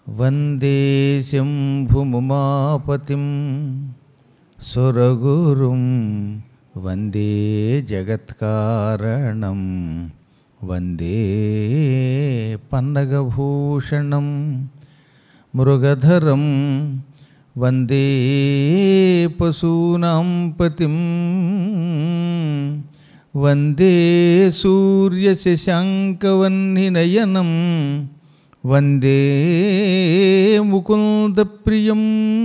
వందే శంభుముమాపతిం సురగురుం వందే జగత్కారణం వందే పన్నగభూషణం మృగధరం వందే పశూనాం పతిం వందే సూర్యశశాంకవన్నినయనం వందే ముకుందప్రియం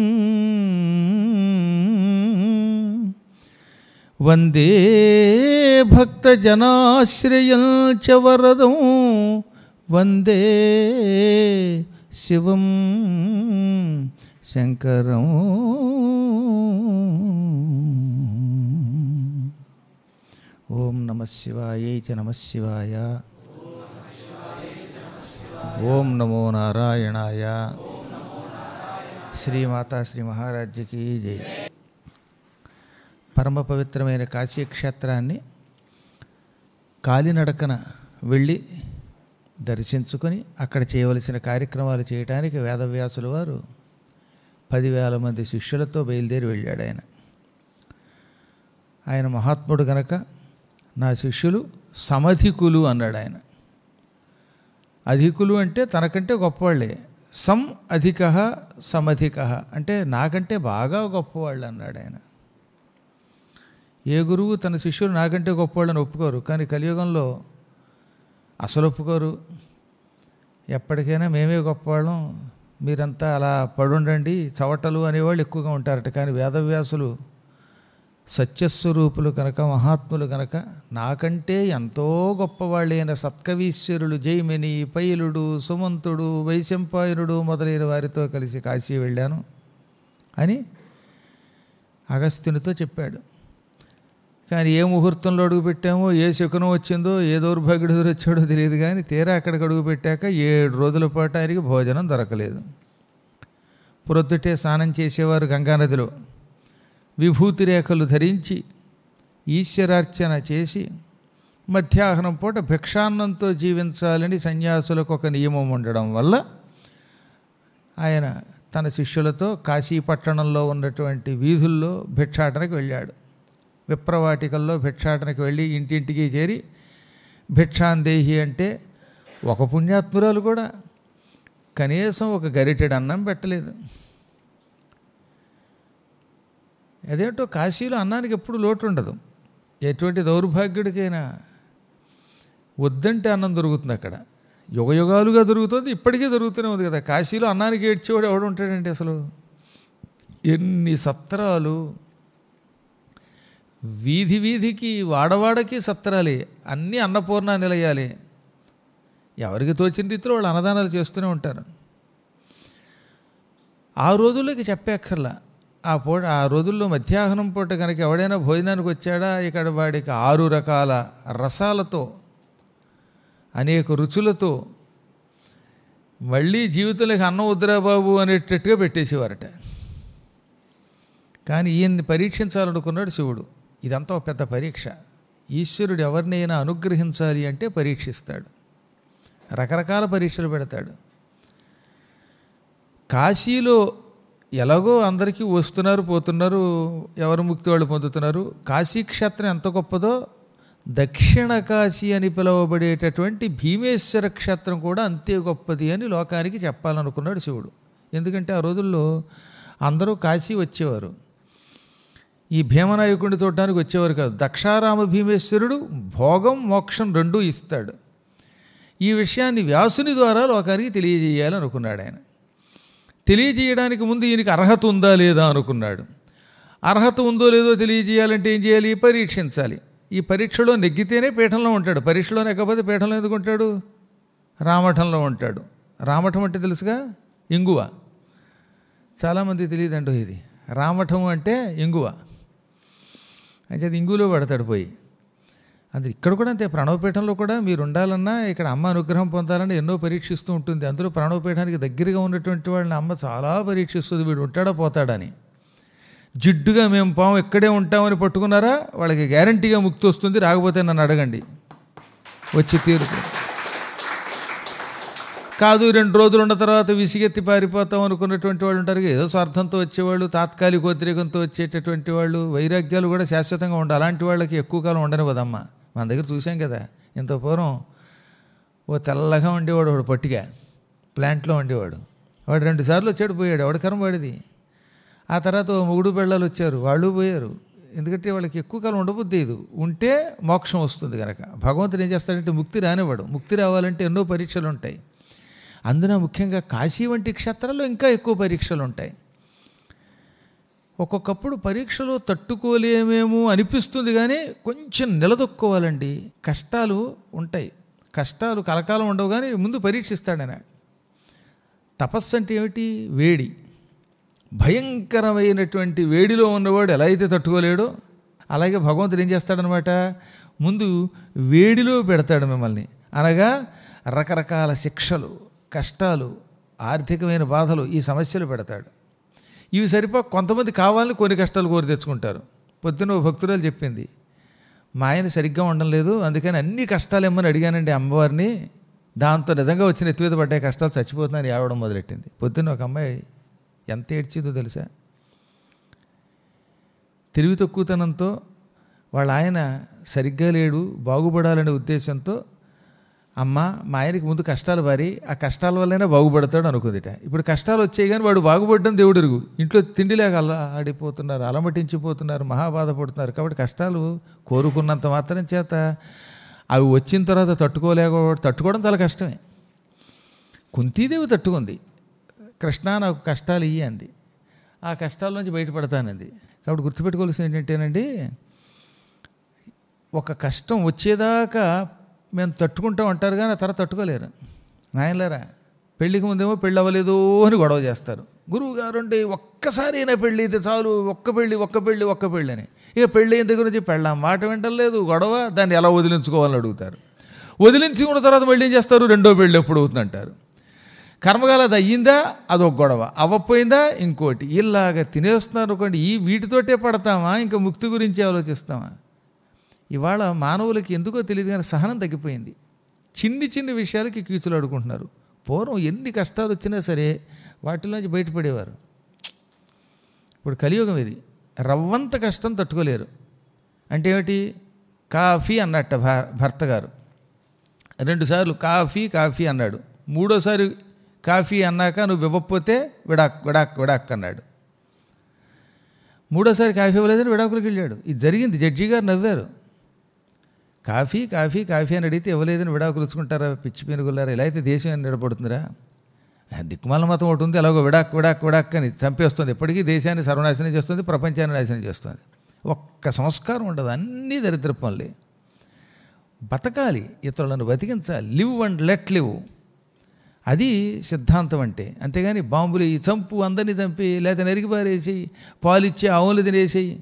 వందే భక్తజనాశ్రయం చ వరదం వందే శివం శంకరం ఓం నమ శివాయ చ నమ శివాయ ఓం నమో నారాయణాయ శ్రీమాతా శ్రీ మహారాజ్యకి జై పరమ పవిత్రమైన కాశీక్షేత్రాన్ని కాలినడకన వెళ్ళి దర్శించుకొని అక్కడ చేయవలసిన కార్యక్రమాలు చేయడానికి వేదవ్యాసుల వారు పదివేల మంది శిష్యులతో బయలుదేరి వెళ్ళాడు ఆయన ఆయన మహాత్ముడు గనక నా శిష్యులు సమధికులు అన్నాడు ఆయన అధికులు అంటే తనకంటే గొప్పవాళ్ళే సం అధిక సమధిక అంటే నాకంటే బాగా గొప్పవాళ్ళు అన్నాడు ఆయన ఏ గురువు తన శిష్యులు నాకంటే గొప్పవాళ్ళని ఒప్పుకోరు కానీ కలియుగంలో అసలు ఒప్పుకోరు ఎప్పటికైనా మేమే గొప్పవాళ్ళం మీరంతా అలా పడుండండి చవటలు అనేవాళ్ళు ఎక్కువగా ఉంటారట కానీ వేదవ్యాసులు సత్యస్వరూపులు కనుక మహాత్ములు కనుక నాకంటే ఎంతో గొప్పవాళ్ళైన సత్కవీశ్వరులు జైమిని పైలుడు సుమంతుడు వైశంపాయనుడు మొదలైన వారితో కలిసి కాశీ వెళ్ళాను అని అగస్త్యునితో చెప్పాడు కానీ ఏ ముహూర్తంలో అడుగు పెట్టామో ఏ శకునం వచ్చిందో ఏ దౌర్భాగ్యుడు వచ్చాడో తెలియదు కానీ తీరా అక్కడికి అడుగు పెట్టాక ఏడు రోజుల పాటు ఆయనకి భోజనం దొరకలేదు ప్రొద్దుటే స్నానం చేసేవారు గంగానదిలో విభూతి రేఖలు ధరించి ఈశ్వరార్చన చేసి మధ్యాహ్నం పూట భిక్షాన్నంతో జీవించాలని సన్యాసులకు ఒక నియమం ఉండడం వల్ల ఆయన తన శిష్యులతో కాశీ పట్టణంలో ఉన్నటువంటి వీధుల్లో భిక్షాటనకు వెళ్ళాడు విప్రవాటికల్లో భిక్షాటనకు వెళ్ళి ఇంటింటికి చేరి భిక్షాందేహి అంటే ఒక పుణ్యాత్మురాలు కూడా కనీసం ఒక గరిటెడు అన్నం పెట్టలేదు అదేంటో కాశీలో అన్నానికి ఎప్పుడు లోటు ఉండదు ఎటువంటి దౌర్భాగ్యుడికైనా వద్దంటే అన్నం దొరుకుతుంది అక్కడ యుగ యుగాలుగా దొరుకుతుంది ఇప్పటికీ దొరుకుతూనే ఉంది కదా కాశీలో అన్నానికి ఏడ్చేవాడు ఎవడు ఉంటాడండి అసలు ఎన్ని సత్రాలు వీధి వీధికి వాడవాడకి సత్రాలే అన్నీ అన్నపూర్ణ నిలయాలి ఎవరికి తోచిన రీతిలో వాళ్ళు అన్నదానాలు చేస్తూనే ఉంటారు ఆ రోజుల్లోకి చెప్పేక్కర్లా ఆ పూట ఆ రోజుల్లో మధ్యాహ్నం పూట కనుక ఎవడైనా భోజనానికి వచ్చాడా ఇక్కడ వాడికి ఆరు రకాల రసాలతో అనేక రుచులతో మళ్ళీ జీవితంలోకి అన్నం వద్దురా బాబు అనేటట్టుగా పెట్టేసేవారట కానీ ఈయన్ని పరీక్షించాలనుకున్నాడు శివుడు ఇదంతా ఒక పెద్ద పరీక్ష ఈశ్వరుడు ఎవరినైనా అనుగ్రహించాలి అంటే పరీక్షిస్తాడు రకరకాల పరీక్షలు పెడతాడు కాశీలో ఎలాగో అందరికీ వస్తున్నారు పోతున్నారు ఎవరు ముక్తి వాళ్ళు పొందుతున్నారు కాశీక్షేత్రం ఎంత గొప్పదో దక్షిణ కాశీ అని పిలువబడేటటువంటి భీమేశ్వర క్షేత్రం కూడా అంతే గొప్పది అని లోకానికి చెప్పాలనుకున్నాడు శివుడు ఎందుకంటే ఆ రోజుల్లో అందరూ కాశీ వచ్చేవారు ఈ భీమనాయకుడిని చూడడానికి వచ్చేవారు కాదు దక్షారామ భీమేశ్వరుడు భోగం మోక్షం రెండూ ఇస్తాడు ఈ విషయాన్ని వ్యాసుని ద్వారా లోకానికి తెలియజేయాలనుకున్నాడు ఆయన తెలియజేయడానికి ముందు ఈయనకి అర్హత ఉందా లేదా అనుకున్నాడు అర్హత ఉందో లేదో తెలియజేయాలంటే ఏం చేయాలి పరీక్షించాలి ఈ పరీక్షలో నెగ్గితేనే పీఠంలో ఉంటాడు పరీక్షలో నెగ్గకపోతే పీఠంలో ఎందుకు ఉంటాడు రామఠంలో ఉంటాడు రామఠం అంటే తెలుసుగా ఇంగువ చాలామంది తెలియదంటూ ఇది రామఠం అంటే ఇంగువ అయితే అది ఇంగులో పడతాడు పోయి అది ఇక్కడ కూడా అంతే ప్రణవపీఠంలో కూడా మీరు ఉండాలన్నా ఇక్కడ అమ్మ అనుగ్రహం పొందాలని ఎన్నో పరీక్షిస్తూ ఉంటుంది అందులో ప్రణవపీఠానికి దగ్గరగా ఉన్నటువంటి వాళ్ళని అమ్మ చాలా పరీక్షిస్తుంది వీడు ఉంటాడా పోతాడని జిడ్డుగా మేము పాము ఇక్కడే ఉంటామని పట్టుకున్నారా వాళ్ళకి గ్యారంటీగా ముక్తి వస్తుంది రాకపోతే నన్ను అడగండి వచ్చి తీరుతుంది కాదు రెండు రోజులు ఉన్న తర్వాత విసిగెత్తి పారిపోతాం అనుకున్నటువంటి వాళ్ళు ఉంటారు ఏదో స్వార్థంతో వచ్చేవాళ్ళు తాత్కాలిక ఉద్రేకంతో వచ్చేటటువంటి వాళ్ళు వైరాగ్యాలు కూడా శాశ్వతంగా ఉండాలి అలాంటి వాళ్ళకి ఎక్కువ కాలం ఉండనివ్వదమ్మా మన దగ్గర చూసాం కదా ఇంత పూర్వం ఓ తెల్లగా ఉండేవాడు వాడు పట్టిగా ప్లాంట్లో ఉండేవాడు వాడు రెండు సార్లు వచ్చాడు పోయాడు ఎవడి కరం వాడిది ఆ తర్వాత ఓ మొగుడు పెళ్ళాలు వచ్చారు వాళ్ళు పోయారు ఎందుకంటే వాళ్ళకి ఎక్కువ కాలం ఉండబుద్ధి ఇది ఉంటే మోక్షం వస్తుంది కనుక భగవంతుడు ఏం చేస్తాడంటే ముక్తి రానివ్వడు ముక్తి రావాలంటే ఎన్నో పరీక్షలు ఉంటాయి అందున ముఖ్యంగా కాశీ వంటి క్షేత్రాల్లో ఇంకా ఎక్కువ పరీక్షలు ఉంటాయి ఒక్కొక్కప్పుడు పరీక్షలు తట్టుకోలేమేమో అనిపిస్తుంది కానీ కొంచెం నిలదొక్కోవాలండి కష్టాలు ఉంటాయి కష్టాలు కలకాలం ఉండవు కానీ ముందు పరీక్షిస్తాడన తపస్సు అంటే ఏమిటి వేడి భయంకరమైనటువంటి వేడిలో ఉన్నవాడు ఎలా అయితే తట్టుకోలేడో అలాగే భగవంతుడు ఏం చేస్తాడనమాట ముందు వేడిలో పెడతాడు మిమ్మల్ని అనగా రకరకాల శిక్షలు కష్టాలు ఆర్థికమైన బాధలు ఈ సమస్యలు పెడతాడు ఇవి సరిపో కొంతమంది కావాలని కొన్ని కష్టాలు కోరి తెచ్చుకుంటారు పొద్దున ఓ భక్తురాలు చెప్పింది మా ఆయన సరిగ్గా ఉండడం లేదు అందుకని అన్ని కష్టాలు ఏమని అడిగానండి అమ్మవారిని దాంతో నిజంగా వచ్చిన ఎత్తువేద పడ్డాయి కష్టాలు చచ్చిపోతున్నాను ఏడవడం మొదలెట్టింది పొద్దున్న ఒక అమ్మాయి ఎంత ఏడ్చిందో తెలుసా తెలివి తక్కువతనంతో వాళ్ళ ఆయన సరిగ్గా లేడు బాగుపడాలనే ఉద్దేశంతో అమ్మ మా ఆయనకి ముందు కష్టాలు భారీ ఆ కష్టాల వల్లైనా బాగుపడతాడు అనుకుందిట ఇప్పుడు కష్టాలు వచ్చాయి కానీ వాడు బాగుపడడం దేవుడు ఎరుగు ఇంట్లో తిండిలేక అలా ఆడిపోతున్నారు అలమటించిపోతున్నారు మహాబాధపడుతున్నారు కాబట్టి కష్టాలు కోరుకున్నంత మాత్రం చేత అవి వచ్చిన తర్వాత తట్టుకోలేక తట్టుకోవడం చాలా కష్టమే కుంతీదేవి తట్టుకుంది కృష్ణ నాకు కష్టాలు ఇయ్యి అంది ఆ కష్టాల నుంచి బయటపడతానంది కాబట్టి గుర్తుపెట్టుకోవాల్సింది ఏంటంటేనండి ఒక కష్టం వచ్చేదాకా మేము తట్టుకుంటాం అంటారు కానీ ఆ తర్వాత తట్టుకోలేరు నాయనలేరా పెళ్ళికి ముందేమో పెళ్ళి అవ్వలేదు అని గొడవ చేస్తారు గురువు గారు అంటే ఒక్కసారి అయినా పెళ్ళి అయితే చాలు ఒక్క పెళ్ళి ఒక్క పెళ్ళి ఒక్క పెళ్ళి అని ఇక పెళ్ళి అయిన దగ్గర నుంచి పెళ్ళాం మాట వింటలేదు గొడవ దాన్ని ఎలా వదిలించుకోవాలని అడుగుతారు వదిలించుకున్న తర్వాత మళ్ళీ ఏం చేస్తారు రెండో పెళ్ళి ఎప్పుడు అవుతుందంటారు కర్మగాల అది అయ్యిందా అదొక గొడవ అవ్వపోయిందా ఇంకోటి ఇలాగ తినేస్తున్నారు అనుకోండి ఈ వీటితోటే పడతామా ఇంకా ముక్తి గురించి ఆలోచిస్తామా ఇవాళ మానవులకి ఎందుకో తెలియదు కానీ సహనం తగ్గిపోయింది చిన్ని చిన్ని విషయాలకి కీచులు అడుకుంటున్నారు పూర్వం ఎన్ని కష్టాలు వచ్చినా సరే వాటిలోంచి బయటపడేవారు ఇప్పుడు కలియుగం ఇది రవ్వంత కష్టం తట్టుకోలేరు అంటే ఏమిటి కాఫీ అన్నట్ట భా- భర్త గారు రెండుసార్లు కాఫీ కాఫీ అన్నాడు మూడోసారి కాఫీ అన్నాక నువ్వు ఇవ్వకపోతే విడాక్ విడాక్ విడాక్ అన్నాడు మూడోసారి కాఫీ ఇవ్వలేదని విడాకులకు వెళ్ళాడు ఇది జరిగింది జడ్జి గారు నవ్వారు కాఫీ కాఫీ కాఫీ అని అడిగితే ఇవ్వలేదని విడాకులు ఇచ్చుకుంటారా పిచ్చి పెనుగులారా ఇలా అయితే దేశం నిలబడుతుందిరా ఆ దిక్కుమాల మతం ఒకటి ఉంది అలాగో విడాక్ విడాక్ విడాక్ అని చంపేస్తుంది ఎప్పటికీ దేశాన్ని సర్వనాశనం చేస్తుంది ప్రపంచాన్ని నాశనం చేస్తుంది ఒక్క సంస్కారం ఉండదు అన్నీ దరిద్ర పనులే బతకాలి ఇతరులను బతికించాలి లివ్ అండ్ లెట్ లివ్ అది సిద్ధాంతం అంటే అంతేగాని బాంబులు ఈ చంపు అందరినీ చంపి లేదా నరికి పారేసేయి పాలిచ్చి ఆవులు తినేసేయి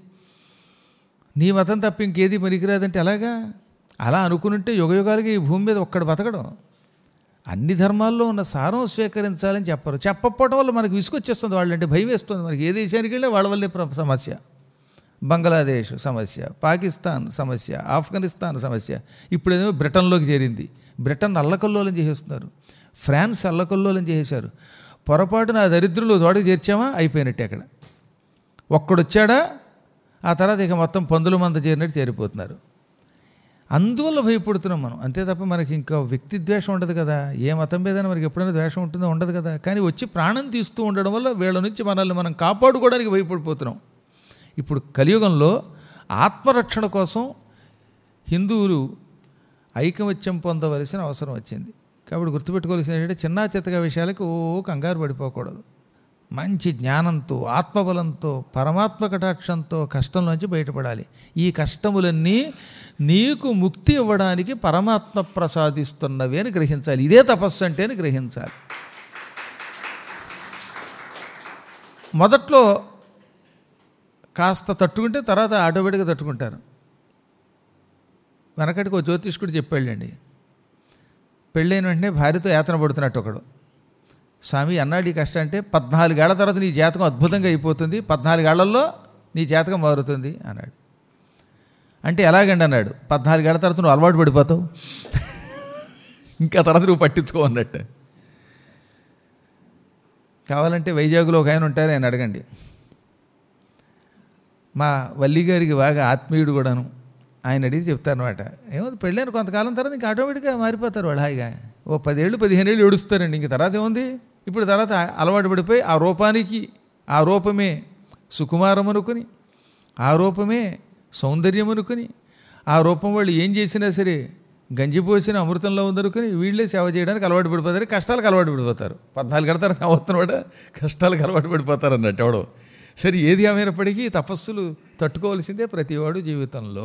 నీ మతం తప్ప ఇంకేది పనికిరాదంటే అలాగా అలా అనుకునుంటే యుగయుగాలకి ఈ భూమి మీద ఒక్కడ బతకడం అన్ని ధర్మాల్లో ఉన్న సారం స్వీకరించాలని చెప్పరు చెప్పకపోవడం వల్ల మనకు విసుకొచ్చేస్తుంది వాళ్ళంటే భయం వేస్తుంది మనకి ఏ దేశానికి వెళ్ళినా వాళ్ళ వల్లే ప్ర- సమస్య బంగ్లాదేశ్ సమస్య పాకిస్తాన్ సమస్య ఆఫ్ఘనిస్తాన్ సమస్య ఇప్పుడేమో బ్రిటన్లోకి చేరింది బ్రిటన్ అల్లకల్లోలం చేసేస్తున్నారు ఫ్రాన్స్ అల్లకల్లోలం చేసేశారు పొరపాటున ఆ దరిద్రులు తోటకి చేర్చామా అయిపోయినట్టే అక్కడ ఒక్కడొచ్చాడా ఆ తర్వాత ఇక మొత్తం పందుల మంద చేరినట్టు చేరిపోతున్నారు అందువల్ల భయపడుతున్నాం మనం అంతే తప్ప మనకి ఇంకా వ్యక్తి ద్వేషం ఉండదు కదా ఏ మతం మీద మనకి ఎప్పుడైనా ద్వేషం ఉంటుందో ఉండదు కదా కానీ వచ్చి ప్రాణం తీస్తూ ఉండడం వల్ల వీళ్ళ నుంచి మనల్ని మనం కాపాడుకోవడానికి భయపడిపోతున్నాం ఇప్పుడు కలియుగంలో ఆత్మరక్షణ కోసం హిందువులు ఐకమత్యం పొందవలసిన అవసరం వచ్చింది కాబట్టి గుర్తుపెట్టుకోవాల్సింది ఏంటంటే చిన్న చిత్తగా విషయాలకు ఓ కంగారు పడిపోకూడదు మంచి జ్ఞానంతో ఆత్మబలంతో పరమాత్మ కటాక్షంతో కష్టంలోంచి బయటపడాలి ఈ కష్టములన్నీ నీకు ముక్తి ఇవ్వడానికి పరమాత్మ ప్రసాదిస్తున్నవి అని గ్రహించాలి ఇదే తపస్సు అంటే అని గ్రహించాలి మొదట్లో కాస్త తట్టుకుంటే తర్వాత ఆటోమేటిక్గా తట్టుకుంటారు వెనకటికి ఒక జ్యోతిష్కుడు చెప్పాళ్ళండి పెళ్ళైన వెంటనే భార్యతో యాతన పడుతున్నట్టు ఒకడు స్వామి అన్నాడు ఈ కష్టం అంటే పద్నాలుగేళ్ల తర్వాత నీ జాతకం అద్భుతంగా అయిపోతుంది పద్నాలుగేళ్లలో నీ జాతకం మారుతుంది అన్నాడు అంటే ఎలాగండి అన్నాడు పద్నాలుగేళ్ల తర్వాత నువ్వు అలవాటు పడిపోతావు ఇంకా తర్వాత నువ్వు పట్టించుకో అన్నట్టు కావాలంటే వైజాగ్లో ఒక ఆయన ఉంటారు ఆయన అడగండి మా వల్లి గారికి బాగా ఆత్మీయుడు కూడాను ఆయన అడిగి చెప్తారనమాట ఏమో పెళ్ళైన కొంతకాలం తర్వాత ఇంకా ఆటోమేటిక్గా మారిపోతారు వాళ్ళు హాయిగా ఓ పదేళ్ళు పదిహేను ఏళ్ళు ఏడుస్తారండి ఇంక తర్వాత ఏముంది ఇప్పుడు తర్వాత అలవాటు పడిపోయి ఆ రూపానికి ఆ రూపమే సుకుమారం అనుకుని ఆ రూపమే సౌందర్యం అనుకుని ఆ రూపం వాళ్ళు ఏం చేసినా సరే గంజిపోసిన అమృతంలో ఉందనుకుని వీళ్ళే సేవ చేయడానికి అలవాటు పడిపోతారు కష్టాలకు అలవాటు పడిపోతారు పద్నాలుగు గడతారు అవుతున్నవాడు కష్టాలకు అలవాటు పడిపోతారు అన్నట్టు ఎవడో సరే ఏది ఏమైనప్పటికీ తపస్సులు తట్టుకోవాల్సిందే ప్రతివాడు జీవితంలో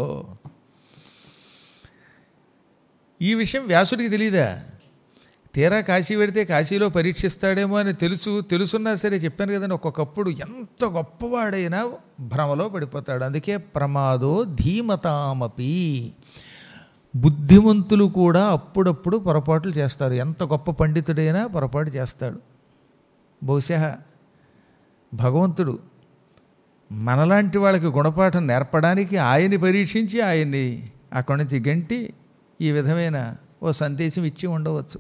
ఈ విషయం వ్యాసుడికి తెలియదా తీరా కాశీ పెడితే కాశీలో పరీక్షిస్తాడేమో అని తెలుసు తెలుసున్నా సరే చెప్పాను కదండి ఒక్కొక్కప్పుడు ఎంత గొప్పవాడైనా భ్రమలో పడిపోతాడు అందుకే ప్రమాదో ధీమతామపి బుద్ధిమంతులు కూడా అప్పుడప్పుడు పొరపాట్లు చేస్తారు ఎంత గొప్ప పండితుడైనా పొరపాటు చేస్తాడు బహుశా భగవంతుడు మనలాంటి వాళ్ళకి గుణపాఠం నేర్పడానికి ఆయన్ని పరీక్షించి ఆయన్ని అక్కడి నుంచి గంటి ఈ విధమైన ఓ సందేశం ఇచ్చి ఉండవచ్చు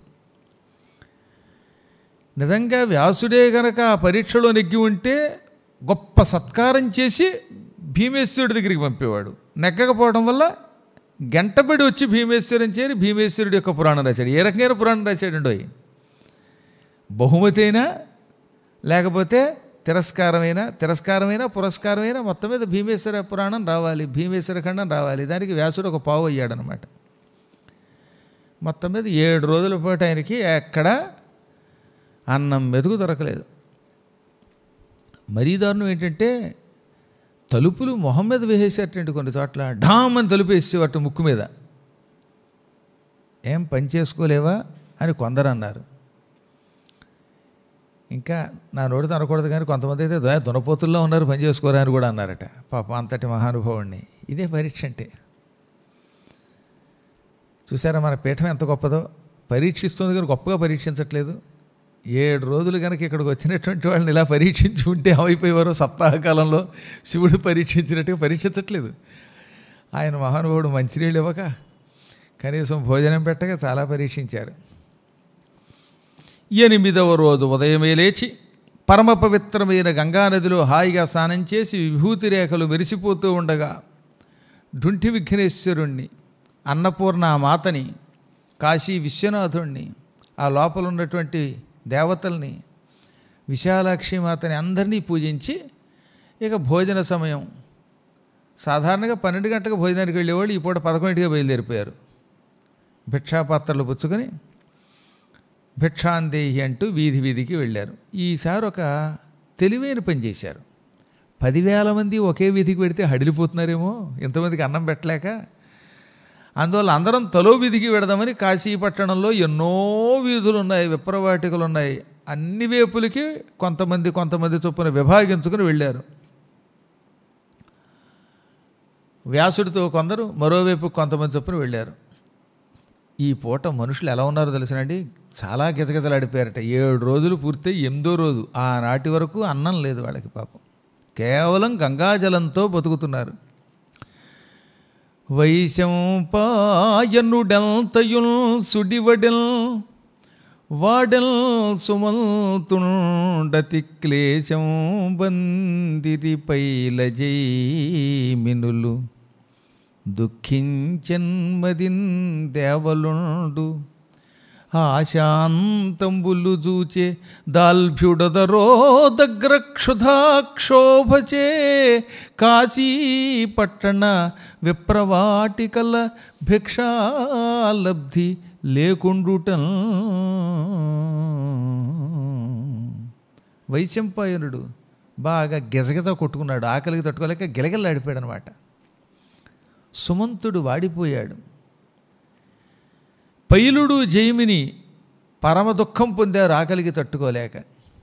నిజంగా వ్యాసుడే గనక ఆ పరీక్షలో నెగ్గి ఉంటే గొప్ప సత్కారం చేసి భీమేశ్వరుడి దగ్గరికి పంపేవాడు నెగ్గకపోవడం వల్ల గంటబడి వచ్చి భీమేశ్వరం చేరి భీమేశ్వరుడి యొక్క పురాణం రాశాడు ఏ రకమైన పురాణం రాశాడండో బహుమతి అయినా లేకపోతే తిరస్కారమైన తిరస్కారమైన పురస్కారమైన మొత్తం మీద భీమేశ్వర పురాణం రావాలి భీమేశ్వర ఖండం రావాలి దానికి వ్యాసుడు ఒక పావు అయ్యాడనమాట మొత్తం మీద ఏడు రోజుల పాటు ఆయనకి ఎక్కడ అన్నం మెతుకు దొరకలేదు మరీ దారుణం ఏంటంటే తలుపులు మొహం మీద వేసేసేటండి కొన్ని చోట్ల ఢామ్ అని తలుపు వేసేవాట ముక్కు మీద ఏం పని చేసుకోలేవా అని కొందరు అన్నారు ఇంకా నా నోటితో అనకూడదు కానీ కొంతమంది అయితే "దున- దునపోతుల్లో ఉన్నారు పని చేసుకోరా అని కూడా అన్నారట పాప అంతటి మహానుభావుణ్ణి ఇదే పరీక్ష అంటే చూసారా మన పీఠం ఎంత గొప్పదో పరీక్షిస్తుంది కానీ గొప్పగా పరీక్షించట్లేదు ఏడు రోజులు కనుక ఇక్కడికి వచ్చినటువంటి వాళ్ళని ఇలా పరీక్షించి ఉంటే ఏమైపోయేవారో సప్తాహకాలంలో శివుడు పరీక్షించినట్టుగా పరీక్షించట్లేదు ఆయన మహానుభావుడు మంచినీళ్ళు ఇవ్వక కనీసం భోజనం పెట్టక చాలా పరీక్షించారు ఎనిమిదవ రోజు ఉదయమే లేచి పరమ పవిత్రమైన గంగానదిలో హాయిగా స్నానం చేసి విభూతి రేఖలు మెరిసిపోతూ ఉండగా ఢుంఠి విఘ్నేశ్వరుణ్ణి అన్నపూర్ణ ఆ మాతని కాశీ విశ్వనాథుణ్ణి ఆ లోపల ఉన్నటువంటి దేవతల్ని విశాలాక్షి మాతని అందరినీ పూజించి ఇక భోజన సమయం సాధారణంగా పన్నెండు గంటలకు భోజనానికి వెళ్ళేవాళ్ళు ఈ పూట పదకొండింటిగా బయలుదేరిపోయారు భిక్షాపాత్రలు పుచ్చుకొని భిక్షాందేహి అంటూ వీధి వీధికి వెళ్ళారు ఈసారి ఒక తెలివైన పని చేశారు పదివేల మంది ఒకే వీధికి పెడితే హడిలిపోతున్నారేమో ఇంతమందికి అన్నం పెట్టలేక అందువల్ల అందరం తలో వీధికి వెడదామని కాశీపట్టణంలో ఎన్నో వీధులు ఉన్నాయి విప్రవాటికలు ఉన్నాయి అన్ని వైపులకి కొంతమంది కొంతమంది చొప్పున విభాగించుకుని వెళ్ళారు వ్యాసుడితో కొందరు మరోవైపు కొంతమంది చొప్పున వెళ్ళారు ఈ పూట మనుషులు ఎలా ఉన్నారో తెలుసునండి చాలా గిజగిజలాడిపోయారట ఏడు రోజులు పూర్తయి ఎనిమిదో రోజు ఆనాటి వరకు అన్నం లేదు వాళ్ళకి పాపం కేవలం గంగాజలంతో బతుకుతున్నారు వైశంపాయనుడెల్తయుల్ సుడివడెల్ వాడెల్ సుమంతుండతి క్లేశం బందిరి పైలజైమినులు దుఃఖించన్మదిన్ దేవలుండు ఆశాంతంబులు చూచే దాల్భ్యుడదరో దగ్రక్షుధాక్షోభచే కాశీ పట్టణ విప్రవాటికల భిక్షాలబ్ధి లేకుండుటన్ వైశంపాయనుడు బాగా గిజగిజ కొట్టుకున్నాడు ఆకలికి తట్టుకోలేక గిలగిల్లాడిపోయాడు అనమాట సుమంతుడు వాడిపోయాడు పైలుడు జైమిని పరమ దుఃఖం పొందారు ఆకలికి తట్టుకోలేక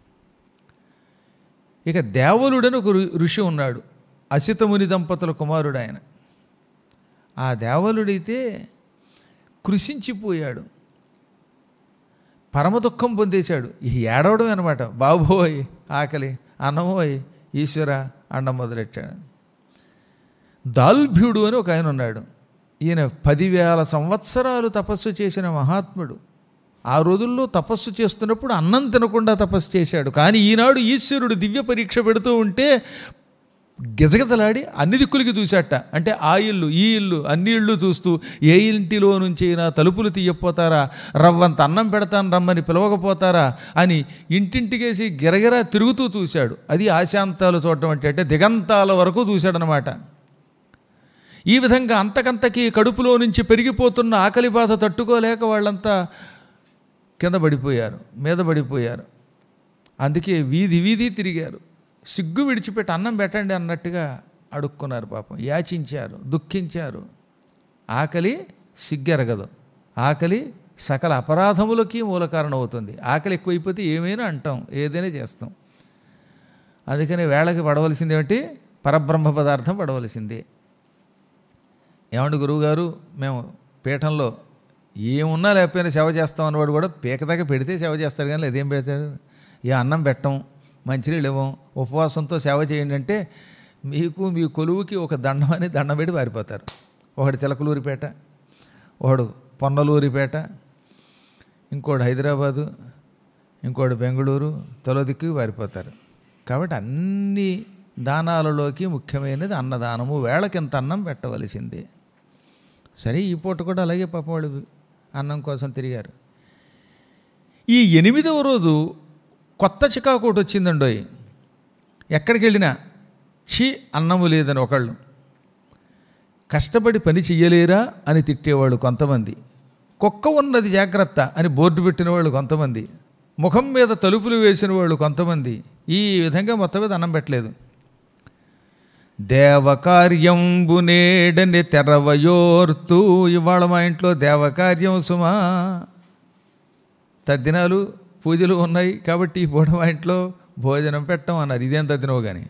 ఇక దేవలుడని ఒక ఋ- ఋషి ఉన్నాడు అసితముని దంపతుల కుమారుడు ఆయన ఆ దేవలుడైతే కృషించిపోయాడు పరమ దుఃఖం పొందేశాడు ఈ ఏడవడం అనమాట బాబోయ్ ఆకలి అన్నమోయ్ ఈశ్వర అండం మొదలెట్టాడు దాల్భ్యుడు అని ఒక ఆయన ఉన్నాడు ఈయన పదివేల సంవత్సరాలు తపస్సు చేసిన మహాత్ముడు ఆ రోజుల్లో తపస్సు చేస్తున్నప్పుడు అన్నం తినకుండా తపస్సు చేశాడు కానీ ఈనాడు ఈశ్వరుడు దివ్య పరీక్ష పెడుతూ ఉంటే గిజగిజలాడి అన్ని దిక్కులకి చూశాట అంటే ఆ ఇల్లు ఈ ఇల్లు అన్ని ఇళ్ళు చూస్తూ ఏ ఇంటిలో నుంచి అయినా తలుపులు తీయపోతారా రవ్వంత అన్నం పెడతాను రమ్మని పిలవకపోతారా అని ఇంటింటికేసి గిరగిరా తిరుగుతూ చూశాడు అది ఆశాంతాలు చూడటం అంటే అంటే దిగంతాల వరకు చూశాడనమాట ఈ విధంగా అంతకంతకి కడుపులో నుంచి పెరిగిపోతున్న ఆకలి బాధ తట్టుకోలేక వాళ్ళంతా కింద పడిపోయారు మీద పడిపోయారు అందుకే వీధి వీధి తిరిగారు సిగ్గు విడిచిపెట్టి అన్నం పెట్టండి అన్నట్టుగా అడుక్కున్నారు పాపం యాచించారు దుఃఖించారు ఆకలి సిగ్గెరగదు ఆకలి సకల అపరాధములకి మూల కారణం అవుతుంది ఆకలి ఎక్కువైపోతే ఏమైనా అంటాం ఏదైనా చేస్తాం అందుకని వేళకి పడవలసింది ఏమిటి పరబ్రహ్మ పదార్థం పడవలసిందే ఏమండి గురువుగారు మేము పీఠంలో ఏమున్నా లేకపోయినా సేవ చేస్తాం అన్నవాడు కూడా పీకదాకా పెడితే సేవ చేస్తాడు కానీ అదేం పెడతాడు ఏ అన్నం పెట్టం మంచినీళ్ళు ఇవ్వం ఉపవాసంతో సేవ చేయండి అంటే మీకు మీ కొలువుకి ఒక దండం అని దండం పెట్టి పారిపోతారు ఒకడు చిలకలూరిపేట ఒకడు పొన్నలూరిపేట ఇంకోటి హైదరాబాదు ఇంకోటి బెంగళూరు తొల దిక్కుకి పారిపోతారు కాబట్టి అన్ని దానాలలోకి ముఖ్యమైనది అన్నదానము వేళకింత అన్నం పెట్టవలసిందే సరే ఈ పూట కూడా అలాగే పాపం వాళ్ళు అన్నం కోసం తిరిగారు ఈ ఎనిమిదవ రోజు కొత్త చికాకోటి వచ్చిందండోయ్ ఎక్కడికి వెళ్ళినా ఛీ అన్నము లేదని ఒకళ్ళు కష్టపడి పని చెయ్యలేరా అని తిట్టేవాళ్ళు కొంతమంది కుక్క ఉన్నది జాగ్రత్త అని బోర్డు పెట్టిన వాళ్ళు కొంతమంది ముఖం మీద తలుపులు వేసిన వాళ్ళు కొంతమంది ఈ విధంగా మొత్తం మీద అన్నం పెట్టలేదు దేవకార్యంబు నేడని తెరవయోర్తూ ఇవాళ మా ఇంట్లో దేవకార్యం సుమా తద్దినాలు పూజలు ఉన్నాయి కాబట్టి ఈ పూట మా ఇంట్లో భోజనం పెట్టం అన్నారు ఇదేం తద్దినవు కానీ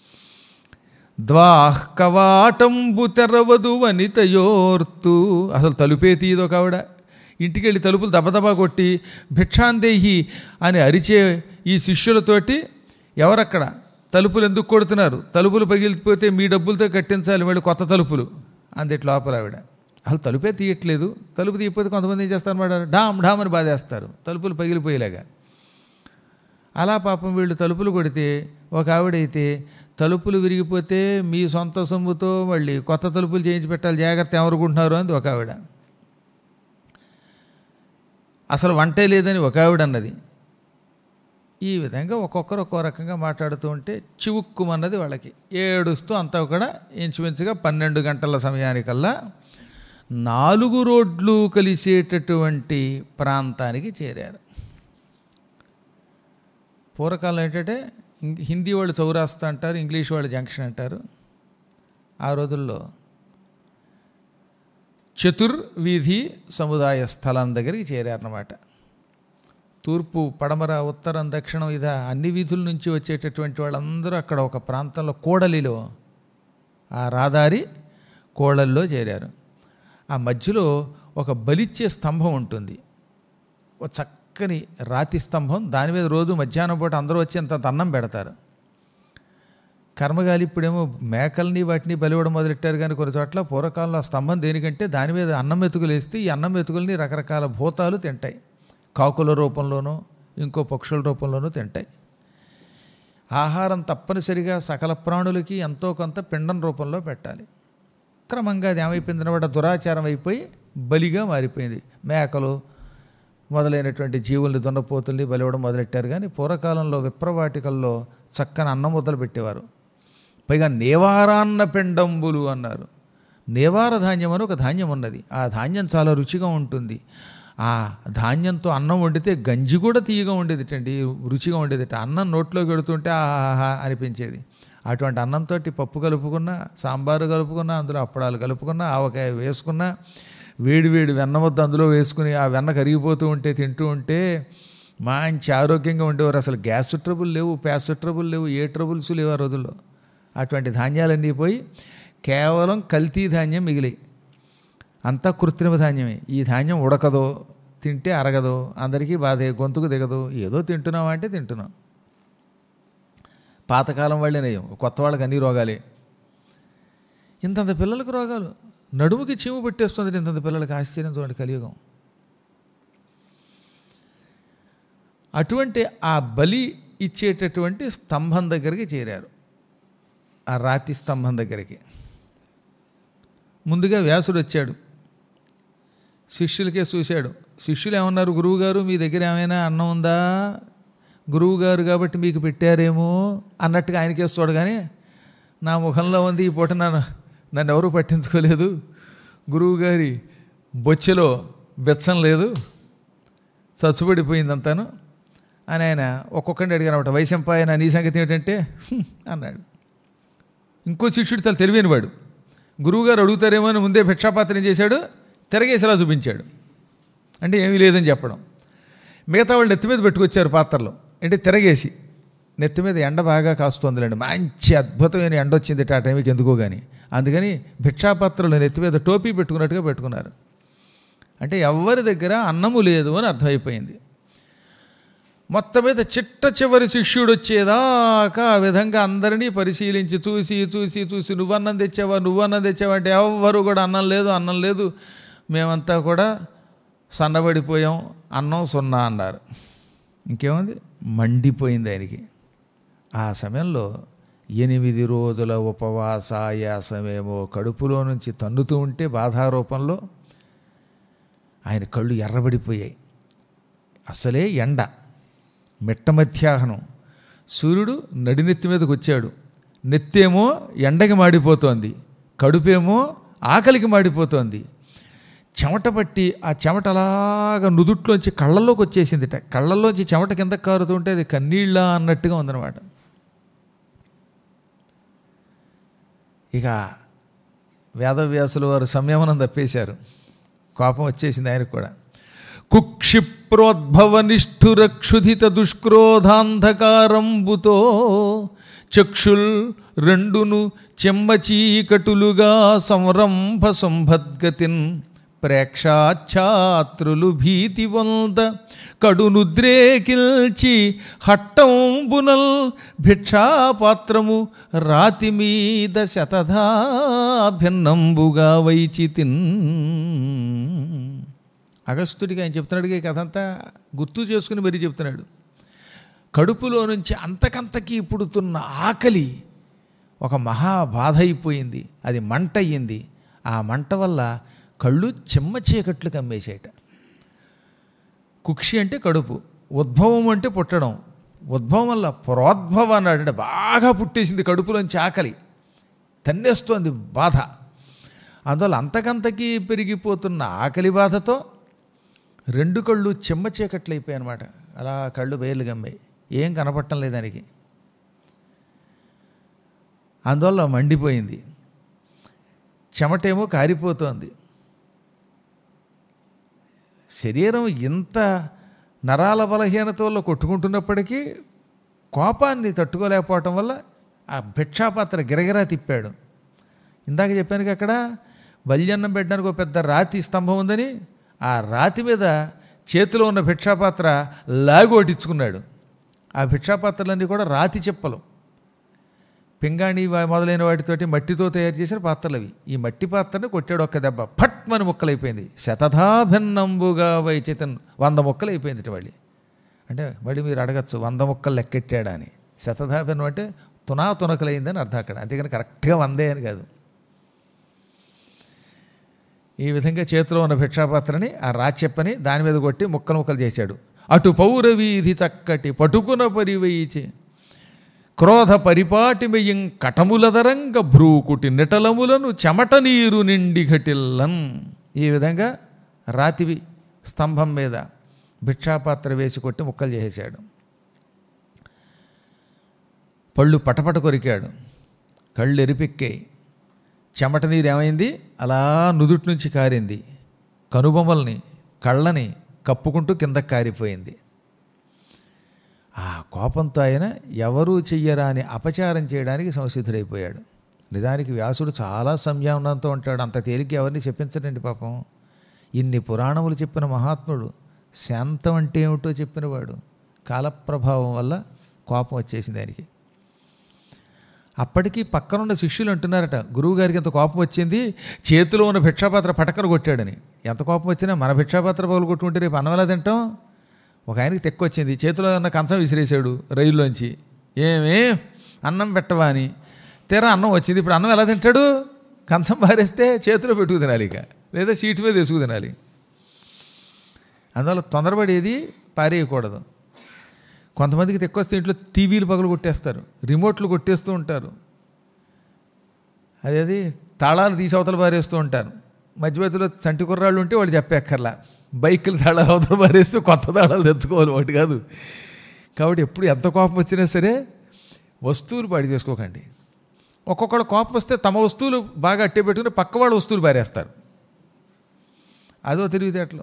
ద్వాహ్ కవాటంబు తెరవదు వనితయోర్తు అసలు తలుపే తీయదో కావిడ ఇంటికి వెళ్ళి తలుపులు దబదబా కొట్టి భిక్షాందేహి అని అరిచే ఈ శిష్యులతోటి ఎవరక్కడ తలుపులు ఎందుకు కొడుతున్నారు తలుపులు పగిలిపోతే మీ డబ్బులతో కట్టించాలి మళ్ళీ కొత్త తలుపులు అందిట్ లోపల ఆవిడ అసలు తలుపే తీయట్లేదు తలుపు తీయకపోతే కొంతమంది ఏం చేస్తారు మేడం డామ్ డామ్ అని బాధేస్తారు తలుపులు పగిలిపోయేలాగా అలా పాపం వీళ్ళు తలుపులు కొడితే ఒక ఆవిడైతే తలుపులు విరిగిపోతే మీ సొంత సొమ్ముతో మళ్ళీ కొత్త తలుపులు చేయించి పెట్టాలి జాగ్రత్త ఎవరుకుంటున్నారు అంది ఒక ఆవిడ అసలు వంటే లేదని ఒక ఆవిడ అన్నది ఈ విధంగా ఒక్కొక్కరు ఒక్కో రకంగా మాట్లాడుతూ ఉంటే చివుక్కుమన్నది వాళ్ళకి ఏడుస్తూ అంతా కూడా ఇంచుమించుగా పన్నెండు గంటల సమయానికల్లా నాలుగు రోడ్లు కలిసేటటువంటి ప్రాంతానికి చేరారు పూర్వకాలం ఏంటంటే ఇం- హిందీ వాళ్ళు చౌరాస్తా అంటారు ఇంగ్లీష్ వాళ్ళు జంక్షన్ అంటారు ఆ రోజుల్లో చతుర్వీధి సముదాయ స్థలం దగ్గరికి చేరారన్నమాట తూర్పు పడమర ఉత్తరం దక్షిణం ఇదా అన్ని వీధుల నుంచి వచ్చేటటువంటి వాళ్ళందరూ అక్కడ ఒక ప్రాంతంలో కోడలిలో ఆ రాదారి కోడల్లో చేరారు ఆ మధ్యలో ఒక బలిచ్చే స్తంభం ఉంటుంది ఒక చక్కని రాతి స్తంభం దాని మీద రోజు మధ్యాహ్నం పూట అందరూ వచ్చి అంత అన్నం పెడతారు కర్మగాలి ఇప్పుడేమో మేకల్ని వాటిని బలివ్వడం మొదలెట్టారు కానీ కొన్ని చోట్ల పూర్వకాలంలో ఆ స్తంభం దేనికంటే దాని మీద అన్నం మెతుకులు వేస్తే ఈ అన్నం మెతుకుల్ని రకరకాల భూతాలు తింటాయి కాకుల రూపంలోనూ ఇంకో పక్షుల రూపంలోనూ తింటాయి ఆహారం తప్పనిసరిగా సకల ప్రాణులకి ఎంతో కొంత పిండం రూపంలో పెట్టాలి క్రమంగా అది ఏమైపోయింది అనమాట దురాచారం అయిపోయి బలిగా మారిపోయింది మేకలు మొదలైనటువంటి జీవుల్ని దున్నపోతుల్ని బలివ్వడం మొదలెట్టారు కానీ పూర్వకాలంలో విప్రవాటికల్లో చక్కని అన్నం ముద్దలు పెట్టేవారు పైగా నేవారాన్న పిండంబులు అన్నారు నేవార ధాన్యం అని ఒక ధాన్యం ఉన్నది ఆ ధాన్యం చాలా రుచిగా ఉంటుంది ఆ ధాన్యంతో అన్నం వండితే గంజి కూడా తీయగా ఉండేదిటండి రుచిగా ఉండేదిట అన్నం నోట్లోకి పెడుతుంటే ఆహా అనిపించేది అటువంటి అన్నంతో పప్పు కలుపుకున్నా సాంబారు కలుపుకున్నా అందులో అప్పడాలు కలుపుకున్నా ఆవకాయ వేసుకున్నా వేడి వేడి వెన్న ముద్ద అందులో వేసుకుని ఆ వెన్న కరిగిపోతూ ఉంటే తింటూ ఉంటే మంచి ఆరోగ్యంగా ఉండేవారు అసలు గ్యాస్ ట్రబుల్ లేవు ప్యాస్ ట్రబుల్ లేవు ఏ ట్రబుల్స్ లేవు ఆ రోజుల్లో అటువంటి ధాన్యాలన్నీ పోయి కేవలం కల్తీ ధాన్యం మిగిలి అంతా కృత్రిమ ధాన్యమే ఈ ధాన్యం ఉడకదో తింటే అరగదు అందరికీ బాధే గొంతుకు దిగదు ఏదో తింటున్నాం అంటే తింటున్నాం పాతకాలం వాళ్ళే నయం కొత్త వాళ్ళకి అన్ని రోగాలే ఇంతంత పిల్లలకు రోగాలు నడుముకి చీము పెట్టేస్తుంది ఇంతంత పిల్లలకి ఆశ్చర్యం చూడండి కలియుగం అటువంటి ఆ బలి ఇచ్చేటటువంటి స్తంభం దగ్గరికి చేరారు ఆ రాతి స్తంభం దగ్గరికి ముందుగా వ్యాసుడు వచ్చాడు శిష్యులకే చూశాడు శిష్యులు ఏమన్నారు గురువుగారు మీ దగ్గర ఏమైనా అన్నం ఉందా గురువుగారు కాబట్టి మీకు పెట్టారేమో అన్నట్టుగా ఆయనకేసి చూడగానే నా ముఖంలో ఉంది ఈ పూట నన్ను నన్ను ఎవరూ పట్టించుకోలేదు గురువుగారి బొచ్చెలో బెచ్చం లేదు చచ్చుబడిపోయిందంతాను అని ఆయన ఒక్కొక్కడిని అడిగారన్నమాట వైశంపాయన నీ సంగతి ఏమిటంటే "హ్మ్" అన్నాడు ఇంకో శిష్యుడు చాలా తెలివైన వాడు గురువుగారు అడుగుతారేమో అని ముందే భిక్షాపాత్రం చేశాడు తిరగేసేలా చూపించాడు అంటే ఏమీ లేదని చెప్పడం మిగతా వాళ్ళు నెత్తి మీద పెట్టుకొచ్చారు పాత్రలో అంటే తిరగేసి నెత్తి మీద ఎండ బాగా కాస్తోందిలేండి మంచి అద్భుతమైన ఎండ వచ్చింది ఆ టైంకి ఎందుకో కానీ అందుకని భిక్షాపాత్రలు నెత్తి మీద టోపీ పెట్టుకున్నట్టుగా పెట్టుకున్నారు అంటే ఎవరి దగ్గర అన్నము లేదు అని అర్థమైపోయింది మొత్తం మీద చిట్ట చివరి శిష్యుడు వచ్చేదాకా ఆ విధంగా అందరినీ పరిశీలించి చూసి చూసి చూసి నువ్వన్నం తెచ్చావా నువ్వన్నం తెచ్చావా అంటే ఎవ్వరు కూడా అన్నం లేదు అన్నం లేదు మేమంతా కూడా సన్నబడిపోయాం అన్నం సున్నా అన్నారు ఇంకేముంది మండిపోయింది ఆయనకి ఆ సమయంలో ఎనిమిది రోజుల ఉపవాసాయాసమేమో కడుపులో నుంచి తన్నుతూ ఉంటే బాధారూపంలో ఆయన కళ్ళు ఎర్రబడిపోయాయి అసలే ఎండ మిట్ట మధ్యాహ్నం సూర్యుడు నడినెత్తి మీదకి వచ్చాడు నెత్తేమో ఎండకి మాడిపోతోంది కడుపేమో ఆకలికి మాడిపోతోంది చెమట పట్టి ఆ చెమట అలాగా నుదుట్లోంచి కళ్ళల్లోకి వచ్చేసిందిట కళ్ళల్లోంచి చెమట కింద కారుతుంటే అది కన్నీళ్ళ అన్నట్టుగా ఉందన్నమాట ఇక వేదవ్యాసులు వారు సంయమనం తప్పేశారు కోపం వచ్చేసింది ఆయనకు కూడా కుక్షిప్రోద్భవ నిష్ఠురక్షుధిత దుష్క్రోధాంధకారంబుతో చక్షుల్ రెండును చెమ్మచీకటులుగా సంరంభ సంభద్గతిన్ ప్రేక్షాఛాత్రులు భీతి వంద కడునుద్రేకిల్చి హట్టంబునల్ భిక్షాపాత్రము రాతి మీద శతధా భిన్నంబుగా వైచితిన్ అగస్తుడికి ఆయన చెప్తున్నాడు ఈ కథ అంతా గుర్తు చేసుకుని మరీ చెప్తున్నాడు కడుపులో నుంచి అంతకంతకీ పుడుతున్న ఆకలి ఒక మహా బాధ అయిపోయింది అది మంట అయ్యింది ఆ మంట వల్ల కళ్ళు చిమ్మ చీకట్లు కమ్మేసేట కుక్షి అంటే కడుపు ఉద్భవం అంటే పుట్టడం ఉద్భవం వల్ల ప్రోద్భవ అన్నాడు అంటే బాగా పుట్టేసింది కడుపులోంచి ఆకలి తన్నేస్తోంది బాధ అందువల్ల అంతకంతకీ పెరిగిపోతున్న ఆకలి బాధతో రెండు కళ్ళు చెమ్మ చీకట్లు అయిపోయాయి అనమాట అలా కళ్ళు బయలు గమ్మాయి ఏం కనపడటం లేదు దానికి అందువల్ల మండిపోయింది చెమటేమో కారిపోతోంది శరీరం ఇంత నరాల బలహీనత వల్ల కొట్టుకుంటున్నప్పటికీ కోపాన్ని తట్టుకోలేకపోవటం వల్ల ఆ భిక్షాపాత్ర గిరగిరా తిప్పాడు ఇందాక చెప్పాను అక్కడ బల్యన్నం పెట్టడానికి ఒక పెద్ద రాతి స్తంభం ఉందని ఆ రాతి మీద చేతిలో ఉన్న భిక్షాపాత్ర లాగోటించుకున్నాడు ఆ భిక్షాపాత్రలన్నీ కూడా రాతి చెప్పలు పింగాణి వా- మొదలైన వాటితోటి మట్టితో తయారు చేసిన పాత్రలు అవి ఈ మట్టి పాత్రని కొట్టాడు ఒక్క దెబ్బ ఫట్ మన ముక్కలైపోయింది శతధాభిన్నంబుగా వైచితన్ వంద ముక్కలు అయిపోయింది ఇటు మళ్ళీ అంటే మళ్ళీ మీరు అడగచ్చు వంద ముక్కలు లెక్కెట్టాడా అని శతధాభిన్నం అంటే తునా తునకలైందని అర్థం అక్కడ అంతేగాని కరెక్ట్గా వందే అని కాదు ఈ విధంగా చేతిలో ఉన్న భిక్షాపాత్రని ఆ రాచెప్పని దాని మీద కొట్టి ముక్కలు ముక్కలు చేశాడు అటు పౌరవీధి చక్కటి పటుకున పరివయిచి క్రోధ పరిపాటిమయం కటములదరంగ భ్రూకుటి నిటలములను చెమట నీరు నిండి ఘటిల్లన్ ఈ విధంగా రాతివి స్తంభం మీద భిక్షాపాత్ర వేసి కొట్టి ముక్కలు చేసేశాడు పళ్ళు పటపట కొరికాడు కళ్ళు ఎరిపెక్కాయి చెమట నీరు ఏమైంది అలా నుదుటి నుంచి కారింది కనుబొమ్మల్ని కళ్ళని కప్పుకుంటూ కిందకి కారిపోయింది ఆ కోపంతో ఆయన ఎవరూ చెయ్యరాని అపచారం చేయడానికి సంసిద్ధుడైపోయాడు నిజానికి వ్యాసుడు చాలా సంయమనంతో ఉంటాడు అంత తేలిక ఎవరిని చెప్పించడండి పాపం ఇన్ని పురాణములు చెప్పిన మహాత్ముడు శాంతం అంటే ఏమిటో చెప్పినవాడు కాలప్రభావం వల్ల కోపం వచ్చేసింది ఆయనకి అప్పటికి పక్కనున్న శిష్యులు అంటున్నారట గురువుగారికి ఎంత కోపం వచ్చింది చేతిలో ఉన్న భిక్షాపాత్ర పటకన కొట్టాడని ఎంత కోపం వచ్చినా మన భిక్షాపాత్ర పగులు కొట్టుకుంటే రేపు అన్నం ఎలా తింటాం ఒక ఆయనకి తెక్కొచ్చింది చేతిలో ఉన్న కంచం విసిరేశాడు రైల్లోంచి ఏమే అన్నం పెట్టవా అని తీరా అన్నం వచ్చింది ఇప్పుడు అన్నం ఎలా తింటాడు కంచం పారేస్తే చేతిలో పెట్టుకు తినాలి ఇక లేదా సీటు మీద వేసుకు తినాలి అందువల్ల తొందరపడేది పారేయకూడదు కొంతమందికి తెక్కొస్తే ఇంట్లో టీవీలు పగలు కొట్టేస్తారు రిమోట్లు కొట్టేస్తూ ఉంటారు అదేది తాళాలు తీసి అవతల పారేస్తూ ఉంటారు మధ్య మధ్యలో చంటి కుర్రాళ్ళు ఉంటే వాళ్ళు చెప్పేక్కర్లా బైకులు తాళాలు అవతల పారేస్తూ కొత్త తాళాలు తెచ్చుకోవాలి ఒకటి కాదు కాబట్టి ఎప్పుడు ఎంత కోపం వచ్చినా సరే వస్తువులు పాడి చేసుకోకండి ఒక్కొక్కళ్ళ కోపం వస్తే తమ వస్తువులు బాగా అట్టే పెట్టుకుని పక్క వాళ్ళ వస్తువులు పారేస్తారు అదో తెలివితేటలు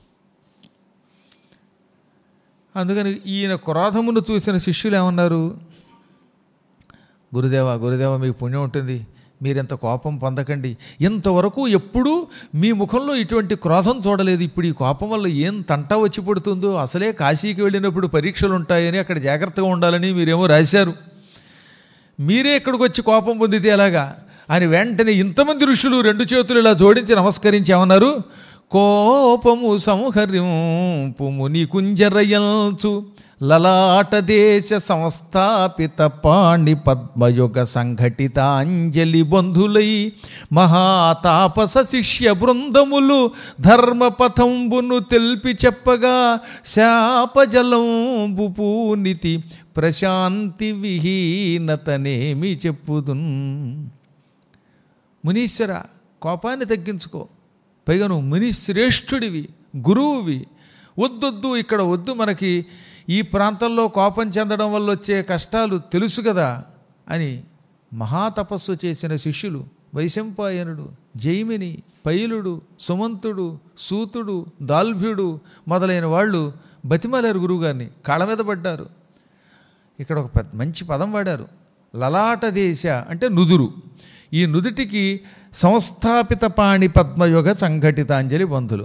అందుకని ఈయన క్రోధమును చూసిన శిష్యులు ఏమన్నారు గురుదేవ గురుదేవ మీకు పుణ్యం ఉంటుంది మీరెంత కోపం పొందకండి ఇంతవరకు ఎప్పుడూ మీ ముఖంలో ఇటువంటి క్రోధం చూడలేదు ఇప్పుడు ఈ కోపం వల్ల ఏం తంట వచ్చి పడుతుందో అసలే కాశీకి వెళ్ళినప్పుడు పరీక్షలు ఉంటాయని అక్కడ జాగ్రత్తగా ఉండాలని మీరేమో రాశారు మీరే ఇక్కడికి వచ్చి కోపం పొందితే ఎలాగా అని వెంటనే ఇంతమంది ఋషులు రెండు చేతులు ఇలా జోడించి నమస్కరించి ఏమన్నారు కోపము సంహరింపు ముని కుంజరయల్చు లలాట దేశ సంస్థాపిత పాణి పద్మయుగ సంఘటితాంజలి బంధులై మహాతాపస శిష్య బృందములు ధర్మపథంబును తెల్పి చెప్పగా శాపజలంబు పూనితి ప్రశాంతి విహీనతనేమి చెప్పుదున్ మునీశ్వర కోపాన్ని తగ్గించుకో పైగా నువ్వు ముని శ్రేష్ఠుడివి గురువువి వద్దొద్దు ఇక్కడ వద్దు మనకి ఈ ప్రాంతంలో కోపం చెందడం వల్ల వచ్చే కష్టాలు తెలుసు కదా అని మహాతపస్సు చేసిన శిష్యులు వైశంపాయనుడు జైమిని పైలుడు సుమంతుడు సూతుడు దాల్భ్యుడు మొదలైన వాళ్ళు బతిమాలారు గురువుగారిని కాళ్ళ మీద పడ్డారు ఇక్కడ ఒక పెద్ద మంచి పదం వాడారు లలాట దేశ అంటే నుదురు ఈ నుదుటికి సంస్థాపిత పాణి పద్మయుగ సంఘటితాంజలి బంధులు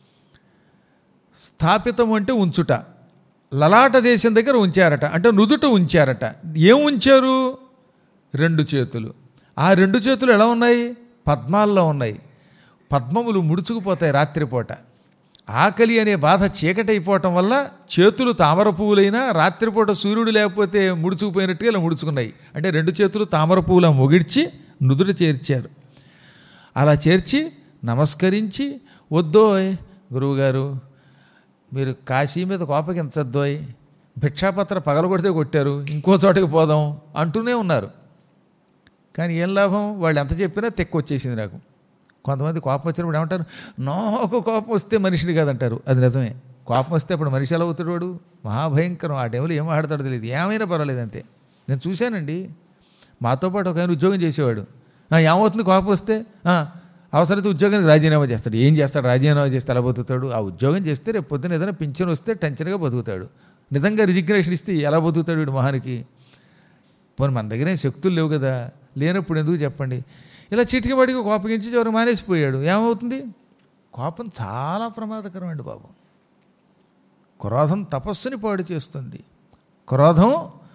స్థాపితం అంటే ఉంచుట లలాట దేశం దగ్గర ఉంచారట అంటే నుదుట ఉంచారట ఏం ఉంచారు రెండు చేతులు ఆ రెండు చేతులు ఎలా ఉన్నాయి పద్మాల్లో ఉన్నాయి పద్మములు ముడుచుకుపోతాయి రాత్రిపూట ఆకలి అనే బాధ చీకటైపోవటం వల్ల చేతులు తామర పువ్వులైనా రాత్రిపూట సూర్యుడు లేకపోతే ముడుచుకుపోయినట్టుగా ఇలా ముడుచుకున్నాయి అంటే రెండు చేతులు తామర పువ్వులా మొగిడ్చి నుదుట చేర్చారు అలా చేర్చి నమస్కరించి వద్దోయ్ గురువుగారు మీరు కాశీ మీద కోపగించద్దోయ్ భిక్షాపత్ర పగలగొడితే కొట్టారు ఇంకో చోటకి పోదాం అంటూనే ఉన్నారు కానీ ఏం లాభం వాళ్ళు ఎంత చెప్పినా తెక్క వచ్చేసింది నాకు కొంతమంది కోపం వచ్చినప్పుడు ఏమంటారు నాకు కోపం వస్తే మనిషిని కాదంటారు అది నిజమే కోపం వస్తే అప్పుడు మనిషి ఎలా అవుతాడు వాడు మహాభయంకరం ఆ టైంలో ఏం ఆడతాడో తెలియదు ఏమైనా పర్వాలేదు అంతే నేను చూశానండి మాతో పాటు ఒక ఆయన ఉద్యోగం చేసేవాడు "ఆ, ఏమవుతుంది కోపం వస్తే "ఆ, అవసరమైతే ఉద్యోగానికి రాజీనామా చేస్తాడు ఏం చేస్తాడు రాజీనామా చేస్తే ఎలా బతుకుతాడు ఆ ఉద్యోగం చేస్తే రేపు పొద్దున ఏదైనా పింఛన్ వస్తే టెన్షన్గా బతుకుతాడు నిజంగా రిజిగ్నేషన్ ఇస్తే ఎలా బతుకుతాడు వీడు మహానికి పోనీ మన దగ్గర ఏం శక్తులు లేవు కదా లేనప్పుడు ఎందుకు చెప్పండి ఇలా చిటికి పడికి కోపగించి చివరి మానేసిపోయాడు ఏమవుతుంది కోపం చాలా ప్రమాదకరం అండి బాబు క్రోధం తపస్సుని పాడు చేస్తుంది క్రోధం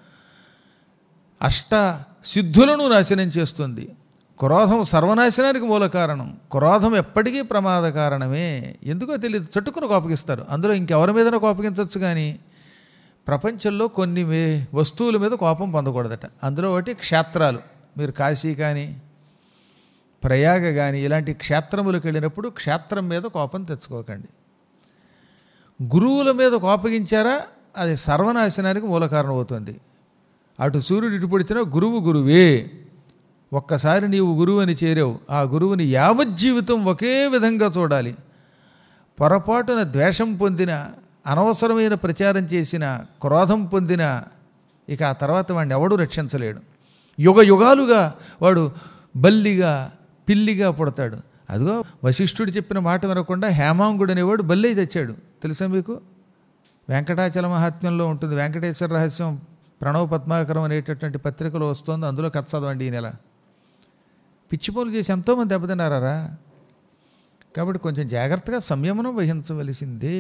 అష్ట సిద్ధులను నాశనం చేస్తుంది క్రోధం సర్వనాశనానికి మూల కారణం క్రోధం ఎప్పటికీ ప్రమాద కారణమే ఎందుకో తెలియదు చుట్టుకుని కోపగిస్తారు అందులో ఇంకెవరి మీదనో కోపగించవచ్చు కానీ ప్రపంచంలో కొన్ని మే- వస్తువుల మీద కోపం పొందకూడదట అందులో ఒకటి క్షేత్రాలు మీరు కాశీ కానీ ప్రయాగ కానీ ఇలాంటి క్షేత్రములకు వెళ్ళినప్పుడు క్షేత్రం మీద కోపం తెచ్చుకోకండి గురువుల మీద కోపగించారా అది సర్వనాశనానికి మూల కారణం అవుతుంది అటు సూర్యుడు ఇటు పొడిచినా గురువు గురువే ఒక్కసారి నీవు గురువు అని చేరావు ఆ గురువుని యావజ్జీవితం ఒకే విధంగా చూడాలి పొరపాటున ద్వేషం పొందిన అనవసరమైన ప్రచారం చేసిన క్రోధం పొందిన ఇక ఆ తర్వాత వాడిని ఎవడూ రక్షించలేడు యుగ యుగాలుగా వాడు బల్లిగా పిల్లిగా పుడతాడు అదిగో వశిష్ఠుడు చెప్పిన మాట వినకుండా హేమాంగుడు అనేవాడు బల్లై తెచ్చాడు తెలుసా మీకు వెంకటాచల మహాత్మ్యంలో ఉంటుంది వెంకటేశ్వర రహస్యం ప్రణవ పద్మాకరం అనేటటువంటి పత్రికలో వస్తుంది అందులో కథ చదవండి ఈ నెల పిచ్చిపోలు చేసి ఎంతోమంది దెబ్బతిన్నారా కాబట్టి కొంచెం జాగ్రత్తగా సంయమనం వహించవలసిందే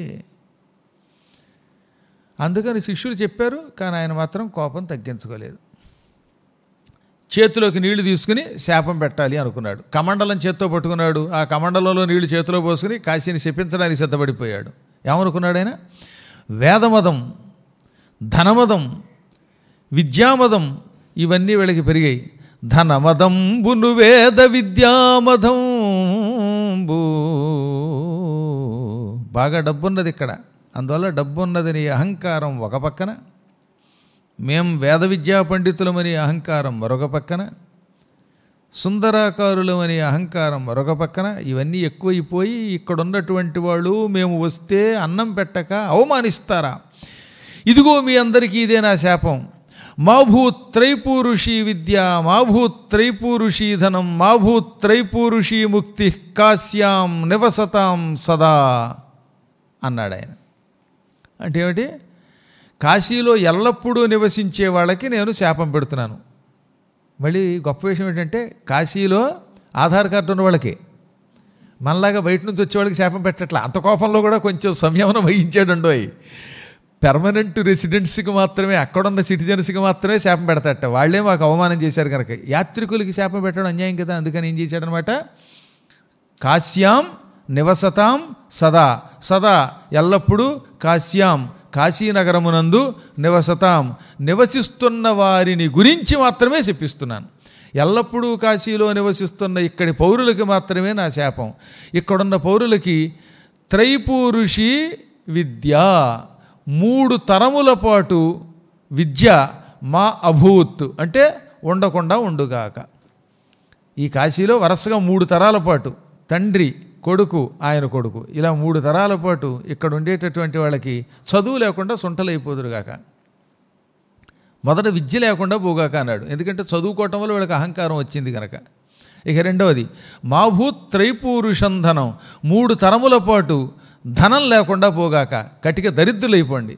అందుకని శిష్యులు చెప్పారు కానీ ఆయన మాత్రం కోపం తగ్గించుకోలేదు చేతిలోకి నీళ్లు తీసుకుని శాపం పెట్టాలి అనుకున్నాడు కమండలం చేత్తో పట్టుకున్నాడు ఆ కమండలంలో నీళ్లు చేతిలో పోసుకుని కాశీని శపించడానికి సిద్ధపడిపోయాడు ఏమనుకున్నాడు ఆయన వేదమదం ధనమదం విద్యామదం ఇవన్నీ వీళ్ళకి పెరిగాయి ధనమదంబును వేద విద్యామదంబు బాగా డబ్బున్నది ఇక్కడ అందువల్ల డబ్బున్నదని అహంకారం ఒక పక్కన మేం వేద విద్యా పండితులమని అహంకారం మరొక పక్కన సుందరాకారులమని అహంకారం మరొక పక్కన ఇవన్నీ ఎక్కువైపోయి ఇక్కడ ఉన్నటువంటి వాళ్ళు మేము వస్తే అన్నం పెట్టక అవమానిస్తారా ఇదిగో మీ అందరికీ ఇదే నా శాపం మాభూత్ త్రైపూరుషి విద్య మాభూత్ త్రైపూరుషి ధనం మాభూత్ త్రైపూరుషి ముక్తి కాశ్యాం నివసతాం సదా అన్నాడు ఆయన అంటే ఏమిటి కాశీలో ఎల్లప్పుడూ నివసించే వాళ్ళకి నేను శాపం పెడుతున్నాను మళ్ళీ గొప్ప విషయం ఏంటంటే కాశీలో ఆధార్ కార్డు ఉన్న వాళ్ళకి మనలాగా బయట నుంచి వచ్చే వాళ్ళకి శాపం పెట్టట్లా అంత కోపంలో కూడా కొంచెం సంయమనం వహించాడు పెర్మనెంట్ రెసిడెంట్స్కి మాత్రమే అక్కడున్న సిటిజన్స్కి మాత్రమే శాపం పెడతాట వాళ్ళే మాకు అవమానం చేశారు కనుక యాత్రికులకి శాపం పెట్టడం అన్యాయం కదా అందుకని ఏం చేశాడనమాట కాశ్యాం నివసతాం సదా సదా ఎల్లప్పుడూ కాశ్యాం కాశీనగరమునందు నివసతాం నివసిస్తున్న వారిని గురించి మాత్రమే చెప్పిస్తున్నాను ఎల్లప్పుడూ కాశీలో నివసిస్తున్న ఇక్కడి పౌరులకి మాత్రమే నా శాపం ఇక్కడున్న పౌరులకి త్రైపూరుషి విద్య మూడు తరముల పాటు విద్య మా అభూత్ అంటే ఉండకుండా ఉండుగాక ఈ కాశీలో వరుసగా మూడు తరాల పాటు తండ్రి కొడుకు ఆయన కొడుకు ఇలా మూడు తరాల పాటు ఇక్కడ ఉండేటటువంటి వాళ్ళకి చదువు లేకుండా సొంటలైపోదురుగాక మొదట విద్య లేకుండా పోగాక అన్నాడు ఎందుకంటే చదువుకోవటం వల్ల వీళ్ళకి అహంకారం వచ్చింది కనుక ఇక రెండవది మాభూత్ త్రైపూరుషంధనం మూడు తరముల పాటు ధనం లేకుండా పోగాక కటిక దరిద్రులైపోండి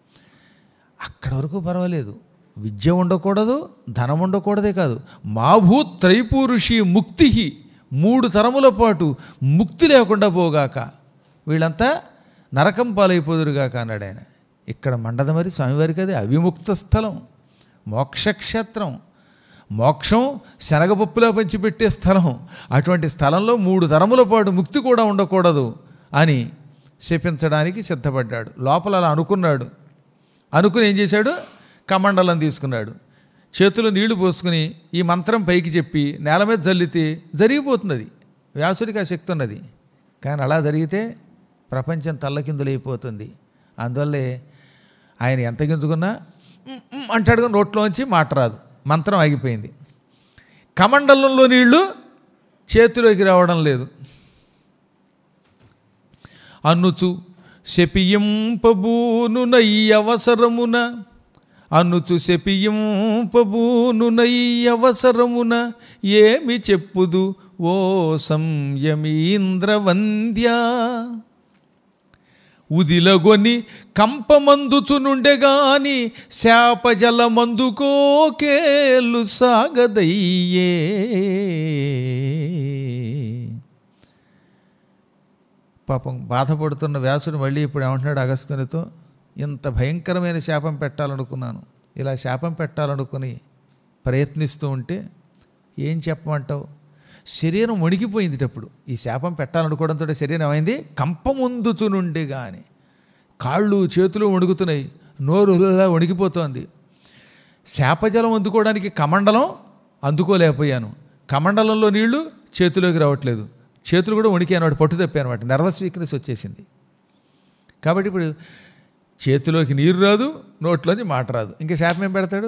అక్కడి వరకు పర్వాలేదు విద్య ఉండకూడదు ధనం ఉండకూడదే కాదు మాభూత్ త్రైపూరుషి ముక్తి మూడు తరముల పాటు ముక్తి లేకుండా పోగాక వీళ్ళంతా నరకం పాలైపోదురుగాక అన్నాడు ఆయన ఇక్కడ మండద మరి స్వామివారికి అది అవిముక్త స్థలం మోక్షక్షేత్రం మోక్షం శనగపప్పులా పంచిపెట్టే స్థలం అటువంటి స్థలంలో మూడు తరముల పాటు ముక్తి కూడా ఉండకూడదు అని శపించడానికి సిద్ధపడ్డాడు లోపల అలా అనుకున్నాడు అనుకుని ఏం చేశాడు కమండలం తీసుకున్నాడు చేతిలో నీళ్లు పోసుకుని ఈ మంత్రం పైకి చెప్పి నేల మీద జల్లితే జరిగిపోతుంది అది వ్యాసుడికి ఆ శక్తి ఉన్నది కానీ అలా జరిగితే ప్రపంచం తల్లకిందులైపోతుంది అందువల్లే ఆయన ఎంత గింజుకున్నా "ఉమ్, ఉమ్" అంటాడు కానీ నోట్లోంచి మాట రాదు మంత్రం ఆగిపోయింది కమండలంలో నీళ్లు చేతిలోకి రావడం లేదు అనుచు శపియింపబూనునై అవసరమున అనుచు శపియింపబూనునై అవసరమున ఏమి చెప్పుదు ఓ సంయమీంద్రవంద్యా ఉదిలగొని కంపమందుచునుండెగాని శాపజలమందుకోకేలు సాగదయ్యే పాపం బాధపడుతున్న వ్యాసుడు మళ్ళీ ఇప్పుడు ఏమంటున్నాడు అగస్త్యునితో ఇంత భయంకరమైన శాపం పెట్టాలనుకున్నాను ఇలా శాపం పెట్టాలనుకుని ప్రయత్నిస్తూ ఉంటే ఏం చెప్పమంటావు శరీరం వణికిపోయింది అప్పుడు ఈ శాపం పెట్టాలనుకోవడంతో శరీరం ఏమైంది కంపముందుచు నుండి కానీ కాళ్ళు చేతులు వణుకుతున్నాయి నోరు ఇలా వణికిపోతోంది శాపజలం అందుకోవడానికి కమండలం అందుకోలేకపోయాను కమండలంలో నీళ్లు చేతిలోకి రావట్లేదు చేతులు కూడా వణికాను వాటి పట్టు తప్పాను అనమాట నర్వస్ వీక్నెస్ వచ్చేసింది కాబట్టి ఇప్పుడు చేతిలోకి నీరు రాదు నోట్లోంచి మాట రాదు ఇంకా శాపం ఏం పెడతాడు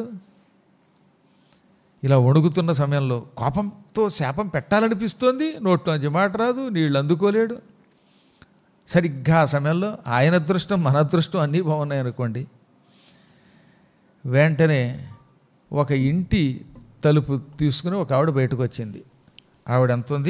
ఇలా వణుకుతున్న సమయంలో కోపంతో శాపం పెట్టాలనిపిస్తోంది నోట్లోంచి మాట రాదు నీళ్ళు అందుకోలేడు సరిగ్గా ఆ సమయంలో ఆయన అదృష్టం మన అదృష్టం అన్నీ బాగున్నాయి అనుకోండి వెంటనే ఒక ఇంటి తలుపు తీసుకుని ఒక ఆవిడ బయటకు వచ్చింది ఆవిడ ఎంత ఉంది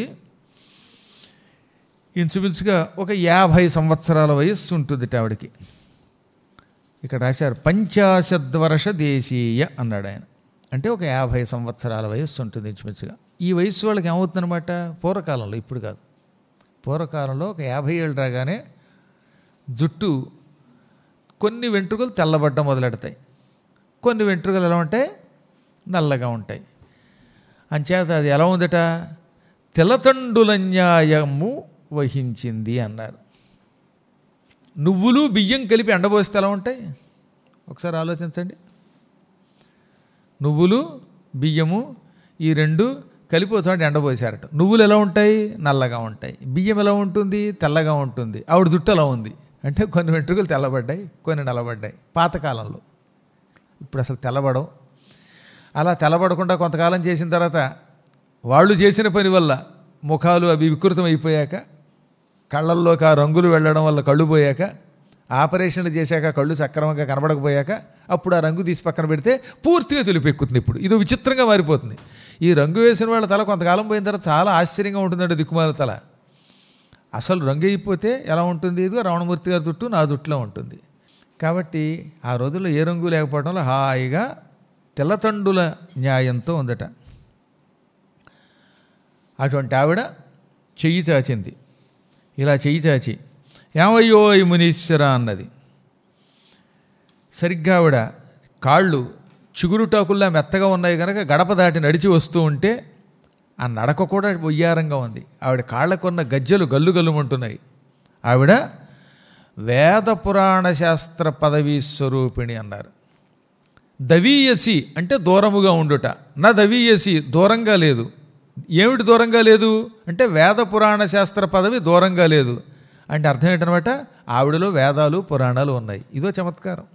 ఇంచుమించుగా ఒక యాభై సంవత్సరాల వయస్సు ఉంటుంది ఆవిడకి ఇక్కడ రాశారు పంచాశద్వర్ష దేశీయ అన్నాడు ఆయన అంటే ఒక యాభై సంవత్సరాల వయస్సు ఉంటుంది ఇంచుమించుగా ఈ వయస్సు వాళ్ళకి ఏమవుతుందన్నమాట పూర్వకాలంలో ఇప్పుడు కాదు పూర్వకాలంలో ఒక యాభై ఏళ్ళు రాగానే జుట్టు కొన్ని వెంట్రుకలు తెల్లబడ్డం మొదలెడతాయి కొన్ని వెంట్రుకలు ఎలా ఉంటాయి నల్లగా ఉంటాయి అంచేత అది ఎలా ఉందట తెల్లతండుల న్యాయము వహించింది అన్నారు నువ్వులు బియ్యం కలిపి ఎండబోస్తే ఎలా ఉంటాయి ఒకసారి ఆలోచించండి నువ్వులు బియ్యము ఈ రెండు కలిపి ఒక చోట ఎండబోసారట నువ్వులు ఎలా ఉంటాయి నల్లగా ఉంటాయి బియ్యం ఎలా ఉంటుంది తెల్లగా ఉంటుంది ఆవిడ జుట్టు అలా ఉంది అంటే కొన్ని వెంట్రుకలు తెల్లబడ్డాయి కొన్ని నల్లబడ్డాయి పాతకాలంలో ఇప్పుడు అసలు తెల్లబడవు అలా తెల్లబడకుండా కొంతకాలం చేసిన తర్వాత వాళ్ళు చేసిన పని వల్ల ముఖాలు అవి వికృతం అయిపోయాక కళ్ళల్లోకి ఆ రంగులు వెళ్ళడం వల్ల కళ్ళు పోయాక ఆపరేషన్లు చేశాక కళ్ళు సక్రమంగా కనబడకపోయాక అప్పుడు ఆ రంగు తీసి పక్కన పెడితే పూర్తిగా తెలిపెక్కుతుంది ఇప్పుడు ఇది విచిత్రంగా మారిపోతుంది ఈ రంగు వేసిన వాళ్ళ తల కొంతకాలం పోయిన తర్వాత చాలా ఆశ్చర్యంగా ఉంటుందండి దిక్కుమాల తల అసలు రంగు అయిపోతే ఎలా ఉంటుంది ఇది రమణమూర్తి గారి జుట్టు నా జుట్టులో ఉంటుంది కాబట్టి ఆ రోజుల్లో ఏ రంగు లేకపోవడంలో హాయిగా తెల్లతండుల న్యాయంతో ఉందట అటువంటి ఆవిడ చెయ్యి చాచింది ఇలా చెయ్యి చాచి ఏమయ్యో ఈ మునీశ్వర అన్నది సరిగ్గా ఆవిడ కాళ్ళు చిగురుటాకుల్లా మెత్తగా ఉన్నాయి కనుక గడప దాటి నడిచి వస్తూ ఉంటే ఆ నడక కూడా ఒయ్యారంగా ఉంది ఆవిడ కాళ్ళకున్న గజ్జలు గల్లు గల్లుమంటున్నాయి ఆవిడ వేద పురాణ శాస్త్ర పదవీ స్వరూపిణి అన్నారు దవీయసి అంటే దూరముగా ఉండుట నా దవీయసి దూరంగా లేదు ఏమిటి దూరంగా లేదు అంటే వేద పురాణ శాస్త్ర పదవి దూరంగా లేదు అంటే అర్థం ఏంటనమాట ఆవిడలో వేదాలు పురాణాలు ఉన్నాయి ఇదో చమత్కారం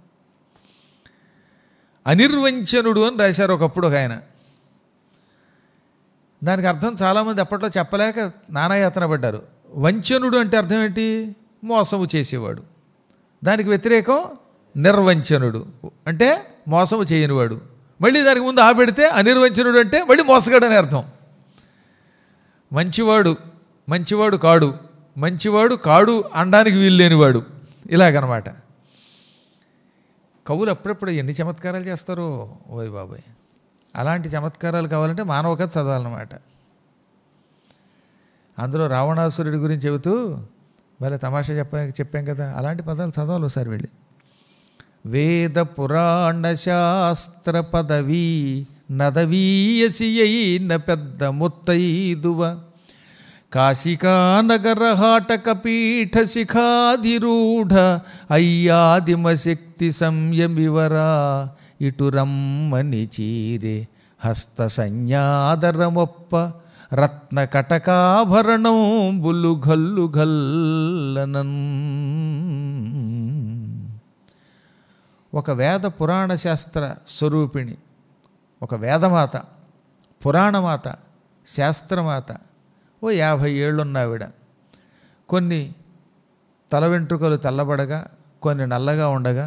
అనిర్వంచనుడు అని రాశారు ఒకప్పుడు ఒక ఆయన దానికి అర్థం చాలామంది అప్పట్లో చెప్పలేక నానాయాతన పడ్డారు వంచనుడు అంటే అర్థం ఏంటి మోసము చేసేవాడు దానికి వ్యతిరేకం నిర్వంచనుడు అంటే మోసము చేయనివాడు మళ్ళీ దానికి ముందు ఆ పెడితే అనిర్వంచనుడు అంటే మళ్ళీ మోసగాడు అని అర్థం మంచివాడు మంచివాడు కాడు మంచివాడు కాడు అనడానికి వీలు లేనివాడు ఇలాగనమాట కవులు అప్పుడప్పుడు ఎన్ని చమత్కారాలు చేస్తారో ఓయ్ బాబాయ్ అలాంటి చమత్కారాలు కావాలంటే మానవ కథ చదవాలన్నమాట అందులో రావణాసురుడి గురించి చెబుతూ భలే తమాషా చెప్పా చెప్పాం కదా అలాంటి పదాలు చదవాలి ఒకసారి వెళ్ళి వేద పురాణ శాస్త్ర పదవీ నదవీయసి అయిన పెద్ద ముత్తైదువ కాశికానగరహాటక పీఠ శిఖాధిరూఢ అయ్యాదిమ శక్తి సంయమివరా ఇటు రమ్మని చీరే హస్త సంజ్ఞాదరమొప్ప రత్న కటకాభరణం బుల్లు గల్లు గల్లనన్ ఒక వేద పురాణ శాస్త్ర స్వరూపిణి ఒక వేదమాత పురాణమాత శాస్త్రమాత ఓ యాభై ఏళ్ళున్నావిడ కొన్ని తల వెంట్రుకలు తెల్లబడగా కొన్ని నల్లగా ఉండగా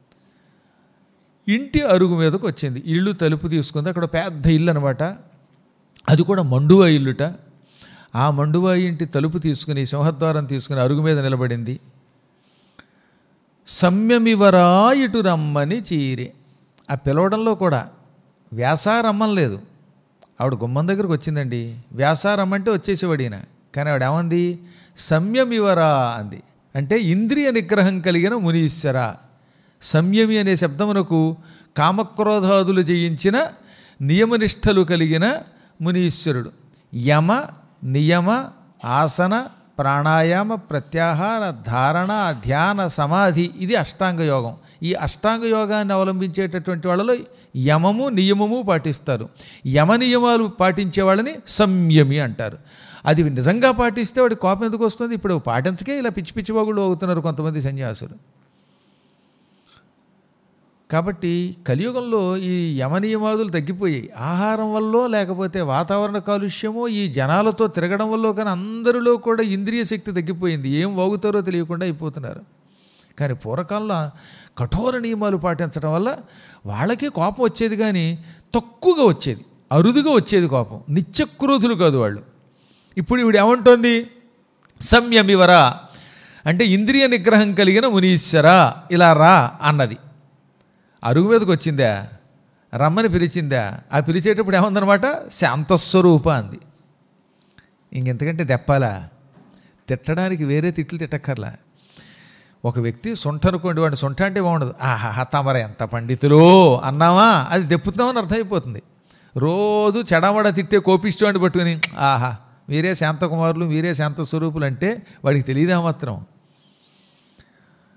ఇంటి అరుగు మీదకు వచ్చింది ఇల్లు తలుపు తీసుకుంది అక్కడ పెద్ద ఇల్లు అనమాట అది కూడా మండువా ఇల్లుట ఆ మండువా ఇంటి తలుపు తీసుకుని సింహద్వారం తీసుకుని అరుగు మీద నిలబడింది సమ్యమివరా ఇటు రమ్మని చీరి ఆ పిలవడంలో కూడా వ్యాసారమ్మం లేదు ఆవిడ గుమ్మం దగ్గరకు వచ్చిందండి వ్యాసారమ్మంటే వచ్చేసేవాడు ఈయన కానీ ఆవిడ ఏమంది సంయమివరా అంది అంటే ఇంద్రియ నిగ్రహం కలిగిన మునీశ్వర సంయమి అనే శబ్దమునకు కామక్రోధాదులు జయించిన నియమనిష్టలు కలిగిన మునీశ్వరుడు యమ నియమ ఆసన ప్రాణాయామ ప్రత్యాహార ధారణ ధ్యాన సమాధి ఇది అష్టాంగ యోగం ఈ అష్టాంగ యోగాన్ని అవలంబించేటటువంటి వాళ్ళలో యమము నియమము పాటిస్తారు యమ నియమాలు పాటించే వాళ్ళని సంయమి అంటారు అది నిజంగా పాటిస్తే వాడి కోపం ఎందుకు వస్తుంది ఇప్పుడు పాటించకే ఇలా పిచ్చి పిచ్చి బాగుళ్ళు అవుతున్నారు కొంతమంది సన్యాసులు కాబట్టి కలియుగంలో ఈ యమనియమాదులు తగ్గిపోయాయి ఆహారం వల్ల లేకపోతే వాతావరణ కాలుష్యమో ఈ జనాలతో తిరగడం వల్ల కానీ అందరిలో కూడా ఇంద్రియ శక్తి తగ్గిపోయింది ఏం వాగుతారో తెలియకుండా అయిపోతున్నారు కానీ పూర్వకాలంలో కఠోర నియమాలు పాటించడం వల్ల వాళ్ళకి కోపం వచ్చేది కానీ తక్కువగా వచ్చేది అరుదుగా వచ్చేది కోపం నిత్యక్రోధులు కాదు వాళ్ళు ఇప్పుడు ఇవిడు ఏమంటోంది సంయమివరా అంటే ఇంద్రియ నిగ్రహం కలిగిన మునీశ్వర ఇలా రా అన్నది అరుగు మీదకి వచ్చిందా రమ్మని పిలిచిందా ఆ పిలిచేటప్పుడు ఏముందనమాట శాంతస్వరూప అంది ఇంకెంతకంటే తెప్పాలా తిట్టడానికి వేరే తిట్లు తిట్టక్కర్లా ఒక వ్యక్తి సొంట అనుకోండి వాడిని సొంట అంటే బాగుండదు ఆహా తమర ఎంత పండితులో అన్నావా అది దెప్పుతున్నామని అర్థమైపోతుంది రోజు చెడమడ తిట్టే కోపిష్టం పట్టుకుని ఆహా మీరే శాంతకుమారులు మీరే శాంత స్వరూపులు అంటే వాడికి తెలియదా మాత్రం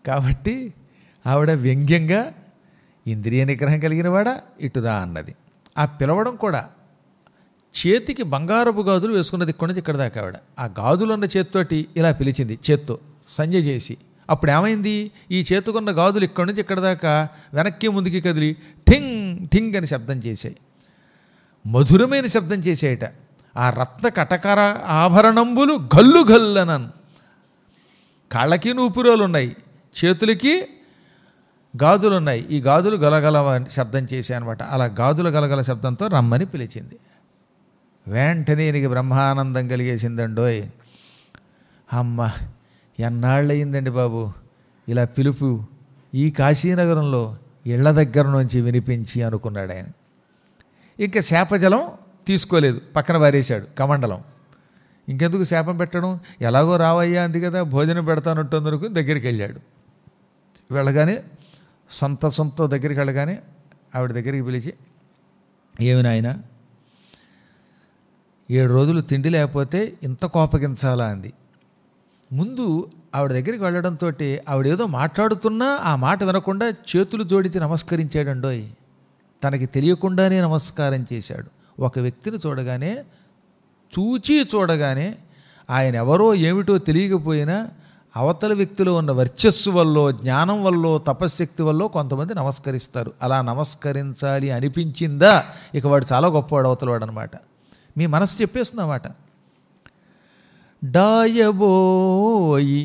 కాబట్టి ఆవిడ వ్యంగ్యంగా ఇంద్రియ నిగ్రహం కలిగిన వాడా ఇటురా అన్నది ఆ పిలవడం కూడా చేతికి బంగారపు గాజులు వేసుకున్నది ఇక్కడి నుంచి ఇక్కడ దాకా ఆవిడ ఆ గాజులు ఉన్న చేత్తోటి ఇలా పిలిచింది చేత్తో సంజయ్ చేసి అప్పుడు ఏమైంది ఈ చేతుకున్న గాజులు ఇక్కడి నుంచి ఇక్కడ దాకా వెనక్కి ముందుకి కదిలి ఠింగ్ ఠింగ్ అని శబ్దం చేశాయి మధురమైన శబ్దం చేసేయట ఆ రత్న కటకర ఆభరణంబులు గల్లు గల్లనన్ కాళ్ళకి నూపురోలు ఉన్నాయి చేతులకి గాజులు ఉన్నాయి ఈ గాజులు గలగల అని శబ్దం చేశాయి అనమాట అలా గాజుల గలగల శబ్దంతో రమ్మని పిలిచింది వెంటనే ఈయనకి బ్రహ్మానందం కలిగేసిందండోయ్ అమ్మ ఎన్నాళ్ళయిందండి బాబు ఇలా పిలుపు ఈ కాశీనగరంలో ఇళ్ల దగ్గర నుంచి వినిపించి అనుకున్నాడు ఆయన ఇంకా శాపజలం తీసుకోలేదు పక్కన పారేశాడు కమండలం ఇంకెందుకు శాపం పెట్టడం ఎలాగో రావయ్యా అంది కదా భోజనం పెడతానంటుంది అనుకుని దగ్గరికి వెళ్ళాడు వెళ్ళగానే సొంత సొంత దగ్గరికి వెళ్ళగానే ఆవిడ దగ్గరికి పిలిచి ఏమి నాయనా ఏడు రోజులు తిండి లేకపోతే ఇంత కోపగించాలా అంది ముందు ఆవిడ దగ్గరికి వెళ్ళడంతో ఆవిడ ఏదో మాట్లాడుతున్నా ఆ మాట వినకుండా చేతులు జోడించి నమస్కరించాడండోయ్ తనకి తెలియకుండానే నమస్కారం చేశాడు ఒక వ్యక్తిని చూడగానే చూచి చూడగానే ఆయన ఎవరో ఏమిటో తెలియకపోయినా అవతల వ్యక్తిలో ఉన్న వర్చస్సు వల్ల జ్ఞానం వల్ల తపశ్శక్తి వల్ల కొంతమంది నమస్కరిస్తారు అలా నమస్కరించాలి అనిపించిందా ఇక వాడు చాలా గొప్పవాడు అవతల వాడు అనమాట మీ మనసు చెప్పేస్తుంది అన్నమాట డాయబోయి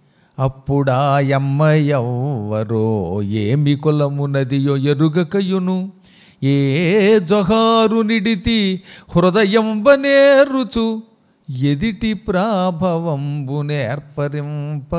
అప్పుడాయమ్మయవ్వరో ఏమి కులమునదియో ఎరుగకయును ఏ జొహారు నిడితి హృదయంబనేరుచు ఎదిటి ప్రాభవంబు నేర్పరింప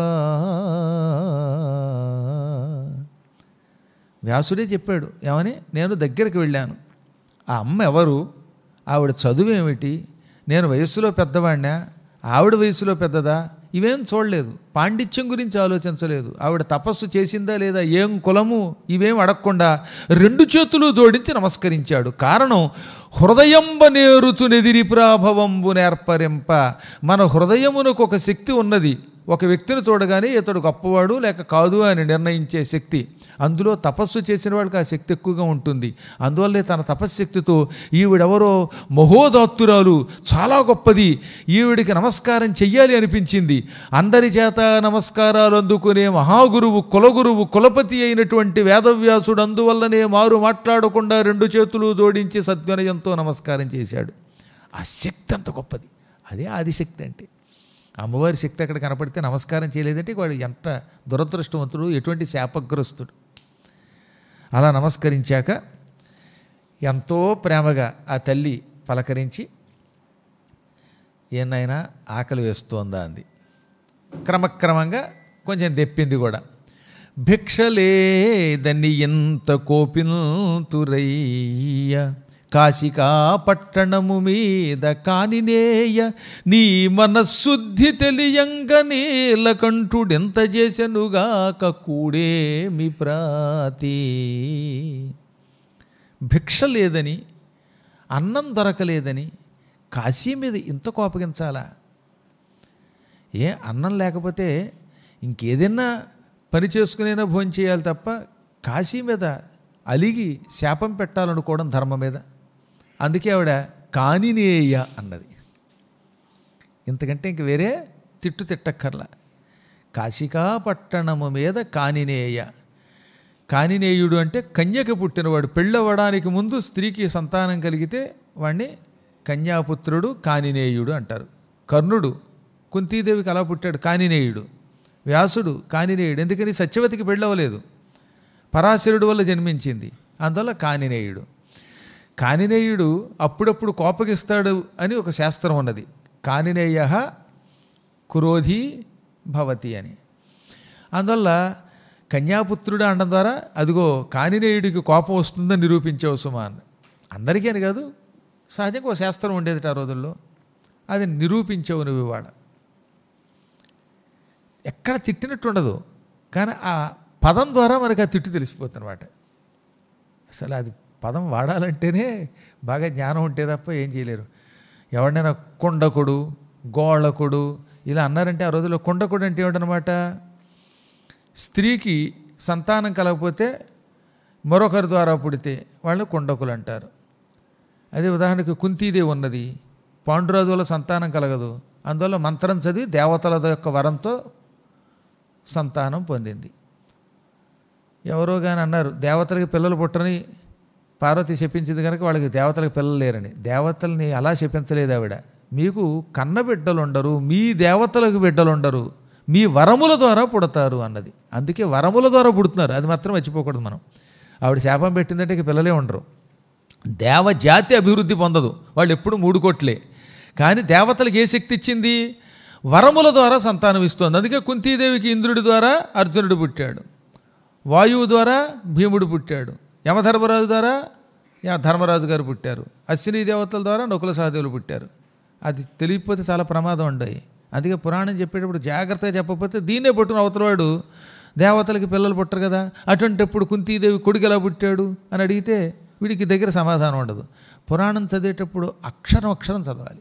వ్యాసుడే చెప్పాడు ఏమని నేను దగ్గరికి వెళ్ళాను ఆ అమ్మ ఎవరు ఆవిడ చదువు ఏమిటి నేను వయస్సులో పెద్దవాడినా ఆవిడ వయసులో పెద్దదా ఇవేం చూడలేదు పాండిత్యం గురించి ఆలోచించలేదు ఆవిడ తపస్సు చేసిందా లేదా ఏం కులము ఇవేం అడగకుండా రెండు చేతులు జోడించి నమస్కరించాడు కారణం హృదయంబ నేరుచు నెదిరి ప్రాభవంబు నేర్పరింప మన హృదయమునకు ఒక శక్తి ఉన్నది ఒక వ్యక్తిని చూడగానే ఇతడు గొప్పవాడు లేక కాదు అని నిర్ణయించే శక్తి అందులో తపస్సు చేసిన వాళ్ళకి ఆ శక్తి ఎక్కువగా ఉంటుంది అందువల్లే తన తపశ్శక్తితో ఈవిడెవరో మహోదాత్తురాలు చాలా గొప్పది ఈవిడికి నమస్కారం చెయ్యాలి అనిపించింది అందరి చేత నమస్కారాలు అందుకునే మహాగురువు కులగురువు కులపతి అయినటువంటి వేదవ్యాసుడు అందువల్లనే మారు మాట్లాడకుండా రెండు చేతులు జోడించి సద్వినయంతో నమస్కారం చేశాడు ఆ శక్తి అంత గొప్పది అదే ఆదిశక్తి అంటే అమ్మవారి శక్తి అక్కడ కనపడితే నమస్కారం చేయలేదంటే వాడు ఎంత దురదృష్టవంతుడు ఎటువంటి శాపగ్రస్తుడు అలా నమస్కరించాక ఎంతో ప్రేమగా ఆ తల్లి పలకరించి ఏనాయనా ఆకలి వేస్తోందా అంది క్రమక్రమంగా కొంచెం తెప్పింది కూడా భిక్షలేదని ఎంత కోపిల్తురయ్య కాశికా పట్టణము మీద కానినేయ నీ మనశుద్ధి తెలియంగ నీలకంఠుడెంత చేసెనుగాక కూడేమి ప్రాతి భిక్ష లేదని అన్నం దొరకలేదని కాశీ మీద ఇంత కోపగించాలా ఏ అన్నం లేకపోతే ఇంకేదైనా పని చేసుకునైనా భోజనం చేయాలి తప్ప కాశీ మీద అలిగి శాపం పెట్టాలనుకోవడం ధర్మం మీద అందుకే ఆవిడ కానినేయ అన్నది ఇంతకంటే ఇంక వేరే తిట్టు తిట్టక్కర్లా కాశికా పట్టణము మీద కానినేయ కానినేయుడు అంటే కన్యకి పుట్టినవాడు పెళ్ళవడానికి ముందు స్త్రీకి సంతానం కలిగితే వాణ్ణి కన్యాపుత్రుడు కానినేయుడు అంటారు కర్ణుడు కుంతీదేవికి అలా పుట్టాడు కానినేయుడు వ్యాసుడు కానినేయుడు ఎందుకని సత్యవతికి పెళ్ళవలేదు పరాశరుడు వల్ల జన్మించింది అందువల్ల కానినేయుడు కానినేయుడు అప్పుడప్పుడు కోపగిస్తాడు అని ఒక శాస్త్రం ఉన్నది కానినేయ క్రోధి భవతి అని అందువల్ల కన్యాపుత్రుడు అనడం ద్వారా అదిగో కానినేయుడికి కోపం వస్తుందని నిరూపించే సుమాన్ అందరికీ అని కాదు సహజంగా ఒక శాస్త్రం ఉండేది ఆ రోజుల్లో అది నిరూపించవు నువ్వు ఇవాళ ఎక్కడ తిట్టినట్టు ఉండదు కానీ ఆ పదం ద్వారా మనకు ఆ తిట్టు తెలిసిపోతుంది అనమాట అసలు అది పదం వాడాలంటేనే బాగా జ్ఞానం ఉంటే తప్ప ఏం చేయలేరు ఎవరినైనా కొండకుడు గోళకుడు ఇలా అన్నారంటే ఆ రోజుల్లో కొండకుడు అంటే ఏమిటనమాట స్త్రీకి సంతానం కలగకపోతే మరొకరి ద్వారా పుడితే వాళ్ళని కుండకులు అంటారు అదే ఉదాహరణకు కుంతీదేవి ఉన్నది పాండురాజు వల్ల సంతానం కలగదు అందువల్ల మంత్రం చదివి దేవతల యొక్క వరంతో సంతానం పొందింది ఎవరో కానీ అన్నారు దేవతలకి పిల్లలు పుట్టని పార్వతి చెప్పించింది కనుక వాళ్ళకి దేవతలకు పిల్లలు లేరని దేవతల్ని అలా చెప్పించలేదు ఆవిడ మీకు కన్న బిడ్డలు ఉండరు మీ దేవతలకు బిడ్డలు ఉండరు మీ వరముల ద్వారా పుడతారు అన్నది అందుకే వరముల ద్వారా పుడుతున్నారు అది మాత్రం మర్చిపోకూడదు మనం ఆవిడ శాపం పెట్టిందంటే ఇక పిల్లలే ఉండరు దేవజాతి అభివృద్ధి పొందదు వాళ్ళు ఎప్పుడు మూడు కోట్లే కానీ దేవతలకు ఏ శక్తి ఇచ్చింది వరముల ద్వారా సంతానం ఇస్తుంది అందుకే కుంతీదేవికి ఇంద్రుడి ద్వారా అర్జునుడు పుట్టాడు వాయువు ద్వారా భీముడు పుట్టాడు యమధర్మరాజు ద్వారా యా ధర్మరాజు గారు పుట్టారు అశ్విని దేవతల ద్వారా నకుల సహదేవులు పుట్టారు అది తెలియకపోతే చాలా ప్రమాదం ఉండయి అందుకే పురాణం చెప్పేటప్పుడు జాగ్రత్తగా చెప్పకపోతే దీన్నే పుట్టిన అవతలవాడు దేవతలకి పిల్లలు పుట్టరు కదా అటువంటిప్పుడు కుంతీదేవి కొడుకు ఎలా పుట్టాడు అని అడిగితే వీడికి దగ్గర సమాధానం ఉండదు పురాణం చదివేటప్పుడు అక్షరం అక్షరం చదవాలి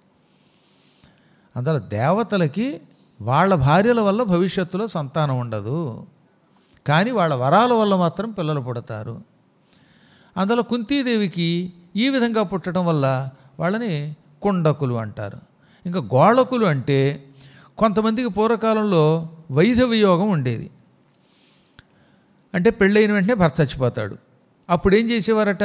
అందులో దేవతలకి వాళ్ళ భార్యల వల్ల భవిష్యత్తులో సంతానం ఉండదు కానీ వాళ్ళ వరాల వల్ల మాత్రం పిల్లలు పుడతారు అందులో కుంతీదేవికి ఈ విధంగా పుట్టడం వల్ల వాళ్ళని కుండకులు అంటారు ఇంకా గోళకులు అంటే కొంతమందికి పూర్వకాలంలో వైధవ్య యోగం ఉండేది అంటే పెళ్ళైన వెంటనే భర్త చచ్చిపోతాడు అప్పుడు ఏం చేసేవారట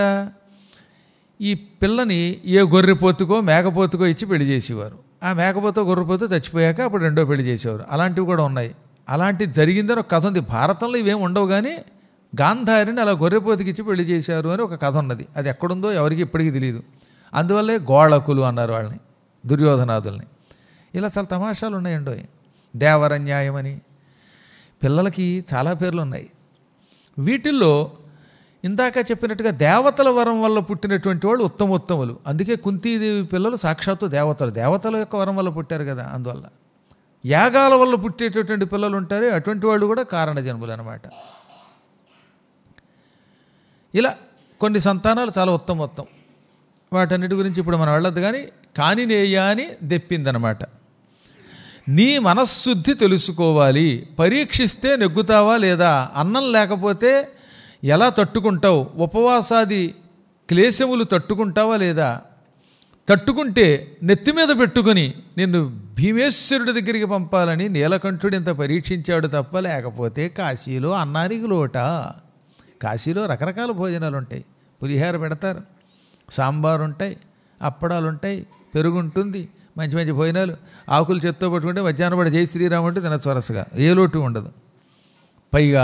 ఈ పిల్లని ఏ గొర్రెపోతుకో మేకపోతుకో ఇచ్చి పెళ్లి చేసేవారు ఆ మేకపోతో గొర్రెపోతూ చచ్చిపోయాక అప్పుడు రెండో పెళ్లి చేసేవారు అలాంటివి కూడా ఉన్నాయి అలాంటివి జరిగిందని ఒక కథ ఉంది భారతంలో ఇవేం ఉండవు కానీ గాంధారిని అలా గొర్రెపోతుకి ఇచ్చి పెళ్లి చేశారు అని ఒక కథ ఉన్నది అది ఎక్కడుందో ఎవరికి ఇప్పటికీ తెలియదు అందువల్లే గోళకులు అన్నారు వాళ్ళని దుర్యోధనాదుల్ని ఇలా చాలా తమాషాలు ఉన్నాయండో దేవరన్యాయం అని పిల్లలకి చాలా పేర్లు ఉన్నాయి వీటిల్లో ఇందాక చెప్పినట్టుగా దేవతల వరం వల్ల పుట్టినటువంటి వాళ్ళు ఉత్తమోత్తములు అందుకే కుంతీదేవి పిల్లలు సాక్షాత్తు దేవతలు దేవతల యొక్క వరం వల్ల పుట్టారు కదా అందువల్ల యాగాల వల్ల పుట్టేటటువంటి పిల్లలు ఉంటారు అటువంటి వాళ్ళు కూడా కారణ జన్ములు అనమాట ఇలా కొన్ని సంతానాలు చాలా ఉత్తమోత్తం వాటన్నిటి గురించి ఇప్పుడు మనం వెళ్ళొద్దు కానీ కానినేయ అని దెప్పిందనమాట నీ మనశ్శుద్ధి తెలుసుకోవాలి పరీక్షిస్తే నెగ్గుతావా లేదా అన్నం లేకపోతే ఎలా తట్టుకుంటావు ఉపవాసాది క్లేశములు తట్టుకుంటావా లేదా తట్టుకుంటే నెత్తి మీద పెట్టుకొని నిన్ను భీమేశ్వరుడి దగ్గరికి పంపాలని నీలకంఠుడు ఇంత పరీక్షించాడు తప్ప లేకపోతే కాశీలో అన్నానికి లోట కాశీలో రకరకాల భోజనాలు ఉంటాయి పులిహార పెడతారు సాంబారు ఉంటాయి అప్పడాలు ఉంటాయి పెరుగు ఉంటుంది మంచి మంచి భోజనాలు ఆకులు చెత్త పట్టుకుంటే మధ్యాహ్నం పడి జై శ్రీరామ్ అంటే తినచ్చు వరసగా ఏ లోటు ఉండదు పైగా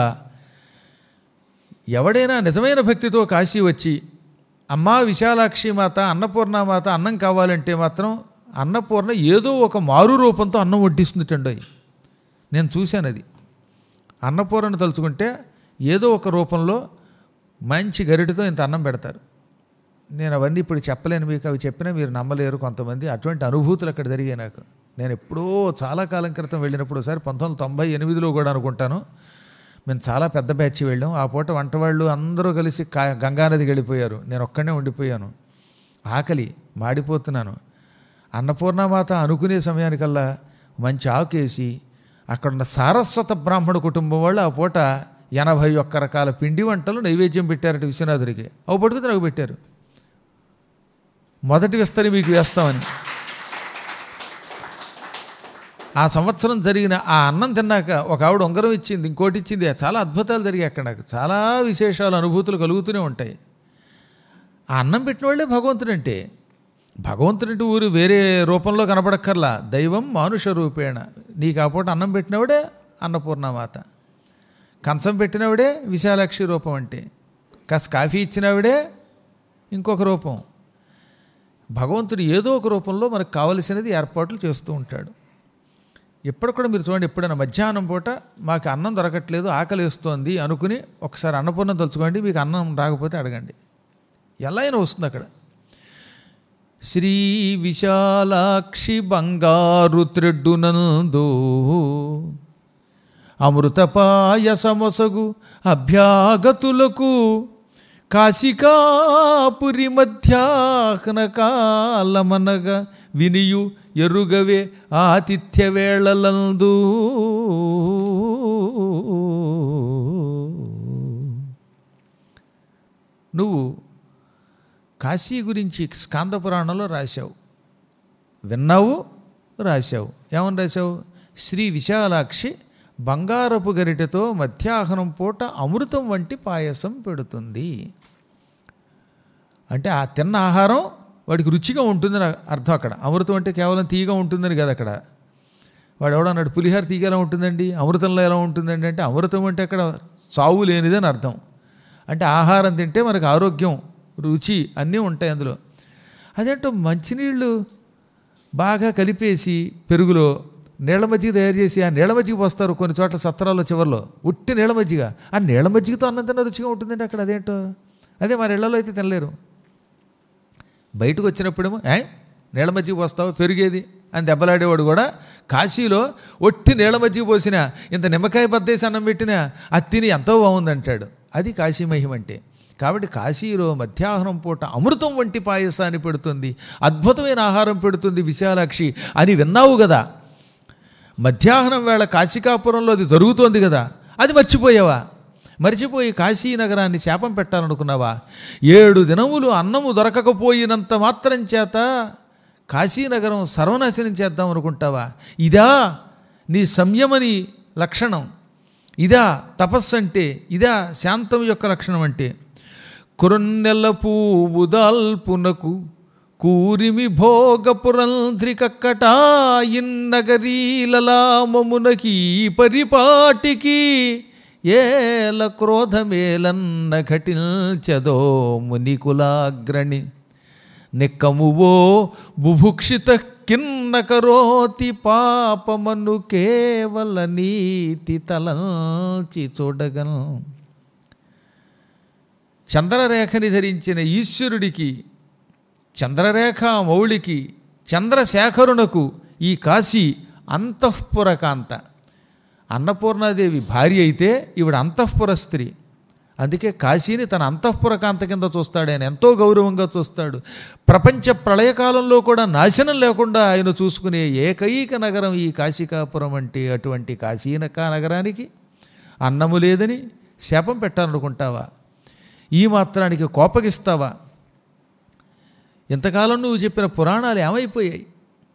ఎవడైనా నిజమైన భక్తితో కాశీ వచ్చి అమ్మా విశాలాక్షి మాత అన్నపూర్ణమాత అన్నం కావాలంటే మాత్రం అన్నపూర్ణ ఏదో ఒక మారు రూపంతో అన్నం వడ్డిస్తుందండి నేను చూశాను అది అన్నపూర్ణను తలుచుకుంటే ఏదో ఒక రూపంలో మంచి గరిటతో ఇంత అన్నం పెడతారు నేను అవన్నీ ఇప్పుడు చెప్పలేను మీకు అవి చెప్పినా మీరు నమ్మలేరు కొంతమంది అటువంటి అనుభూతులు అక్కడ జరిగాయి నాకు నేను ఎప్పుడో చాలా కాలం క్రితం వెళ్ళినప్పుడు ఒకసారి పంతొమ్మిది వందల తొంభై ఎనిమిదిలో కూడా అనుకుంటాను మేము చాలా పెద్ద బ్యాచ్ వెళ్ళాం ఆ పూట వంట వాళ్ళు అందరూ కలిసి కా గంగానదికి వెళ్ళిపోయారు నేను ఒక్కడనే ఉండిపోయాను ఆకలి మాడిపోతున్నాను అన్నపూర్ణమాత అనుకునే సమయానికల్లా మంచి ఆకేసి అక్కడున్న సారస్వత బ్రాహ్మణ కుటుంబం వాళ్ళు ఆ పూట ఎనభై ఒక్క రకాల పిండి వంటలు నైవేద్యం పెట్టారట విశ్వనాథుడికి అవి పట్టుకుని నాకు పెట్టారు మొదటి విస్తరి మీకు వేస్తామని ఆ సంవత్సరం జరిగిన ఆ అన్నం తిన్నాక ఒక ఆవిడ ఉంగరం ఇచ్చింది ఇంకోటి ఇచ్చింది చాలా అద్భుతాలు జరిగాయి అక్కడ నాకు చాలా విశేషాలు అనుభూతులు కలుగుతూనే ఉంటాయి ఆ అన్నం పెట్టిన వాళ్ళే భగవంతుడు అంటే భగవంతుడి ఊరు వేరే రూపంలో కనపడక్కర్లా దైవం మానుష రూపేణ నీకు ఆ పూట అన్నం పెట్టినవిడే అన్నపూర్ణమాత కంచం పెట్టినవిడే విశాలాక్షి రూపం అంటే కాస్త కాఫీ ఇచ్చినవిడే ఇంకొక రూపం భగవంతుడు ఏదో ఒక రూపంలో మనకు కావలసినది ఏర్పాట్లు చేస్తూ ఉంటాడు ఎప్పుడు కూడా మీరు చూడండి ఎప్పుడైనా మధ్యాహ్నం పూట మాకు అన్నం దొరకట్లేదు ఆకలి వేస్తోంది అనుకుని ఒకసారి అన్నపూర్ణం తలుచుకోండి మీకు అన్నం రాకపోతే అడగండి ఎలా అయినా వస్తుంది అక్కడ శ్రీ విశాలాక్షి బంగారు త్రెడ్డునందు అమృతపాయసమొసగు అభ్యాగతులకు కాశికాపురి మధ్యాహ్న కాలమనగా వినియు ఎరుగవే ఆతిథ్య వేళలందు కాశీ గురించి స్కాంద పురాణంలో రాశావు విన్నావు రాశావు ఏమని రాశావు శ్రీ విశాలాక్షి బంగారపు గరిటెతో మధ్యాహ్నం పూట అమృతం వంటి పాయసం పెడుతుంది అంటే ఆ తిన్న ఆహారం వాడికి రుచిగా ఉంటుందని అర్థం అక్కడ అమృతం అంటే కేవలం తీయగా ఉంటుందని కదా అక్కడ వాడు ఎవడన్నాడు పులిహార తీగ ఎలా ఉంటుందండి అమృతంలో ఎలా ఉంటుందండి అంటే అమృతం అంటే అక్కడ చావు లేనిదని అర్థం అంటే ఆహారం తింటే మనకు ఆరోగ్యం రుచి అన్నీ ఉంటాయి అందులో అదేంటో మంచినీళ్ళు బాగా కలిపేసి పెరుగులో నీళ్ళ మజ్జిగ తయారు చేసి ఆ నీళ్ళ మజ్జిగ పోస్తారు కొన్ని చోట్ల సత్రాల్లో చివరిలో ఉట్టి నీళ్ళ మజ్జిగ ఆ నీళ్ళ మజ్జిగతో అన్నం తిన్న రుచిగా ఉంటుందండి అక్కడ అదేంటో అదే మన ఇళ్లలో అయితే తినలేరు బయటకు వచ్చినప్పుడేమో ఏ నీళ్ళ మజ్జిగ పోస్తావు పెరిగేది అని దెబ్బలాడేవాడు కూడా కాశీలో ఒట్టి నీళ్ళ మజ్జిగ పోసిన ఇంత నిమ్మకాయ బద్దేసి అన్నం పెట్టినా అది తిని ఎంతో బాగుందంటాడు అది కాశీ మహిమ అంటే కాబట్టి కాశీలో మధ్యాహ్నం పూట అమృతం వంటి పాయసాన్ని పెడుతుంది అద్భుతమైన ఆహారం పెడుతుంది విశాలాక్షి అని విన్నావు కదా మధ్యాహ్నం వేళ కాశీకాపురంలో అది జరుగుతోంది కదా అది మర్చిపోయావా మర్చిపోయి కాశీ నగరాన్ని శాపం పెట్టాలనుకున్నావా ఏడు దినములు అన్నము దొరకకపోయినంత మాత్రం చేత కాశీనగరం సర్వనాశనం చేద్దాం అనుకుంటావా ఇదా నీ సంయమని లక్షణం ఇదా తపస్సు అంటే ఇదా శాంతం యొక్క లక్షణం అంటే కురన్నెల పూవుదాల్పునకు కూరిమి భోగపురంధ్రికక్కటా ఇన్నగరీలలామమునకి పరిపాటికి ఏల క్రోధమేలన్న ఘటించదో మునికులాగ్రణి నిక్కమువో బుభుక్షిత కిన్న కరోతి పాపమను కేవల నీతి తలంచి చూడగను చంద్రరేఖని ధరించిన ఈశ్వరుడికి చంద్రరేఖ మౌళికి చంద్రశేఖరునకు ఈ కాశీ అంతఃపురకాంత అన్నపూర్ణాదేవి భార్య అయితే ఈవిడ అంతఃపుర స్త్రీ అందుకే కాశీని తన అంతఃపురకాంత కింద చూస్తాడు ఆయన ఎంతో గౌరవంగా చూస్తాడు ప్రపంచ ప్రళయకాలంలో కూడా నాశనం లేకుండా ఆయన చూసుకునే ఏకైక నగరం ఈ కాశీకాపురం అంటే అటువంటి కాశీనక నగరానికి అన్నము లేదని శాపం పెట్టాలనుకుంటావా ఈ మాత్రానికి కోపగిస్తావా ఇంతకాలం నువ్వు చెప్పిన పురాణాలు ఏమైపోయాయి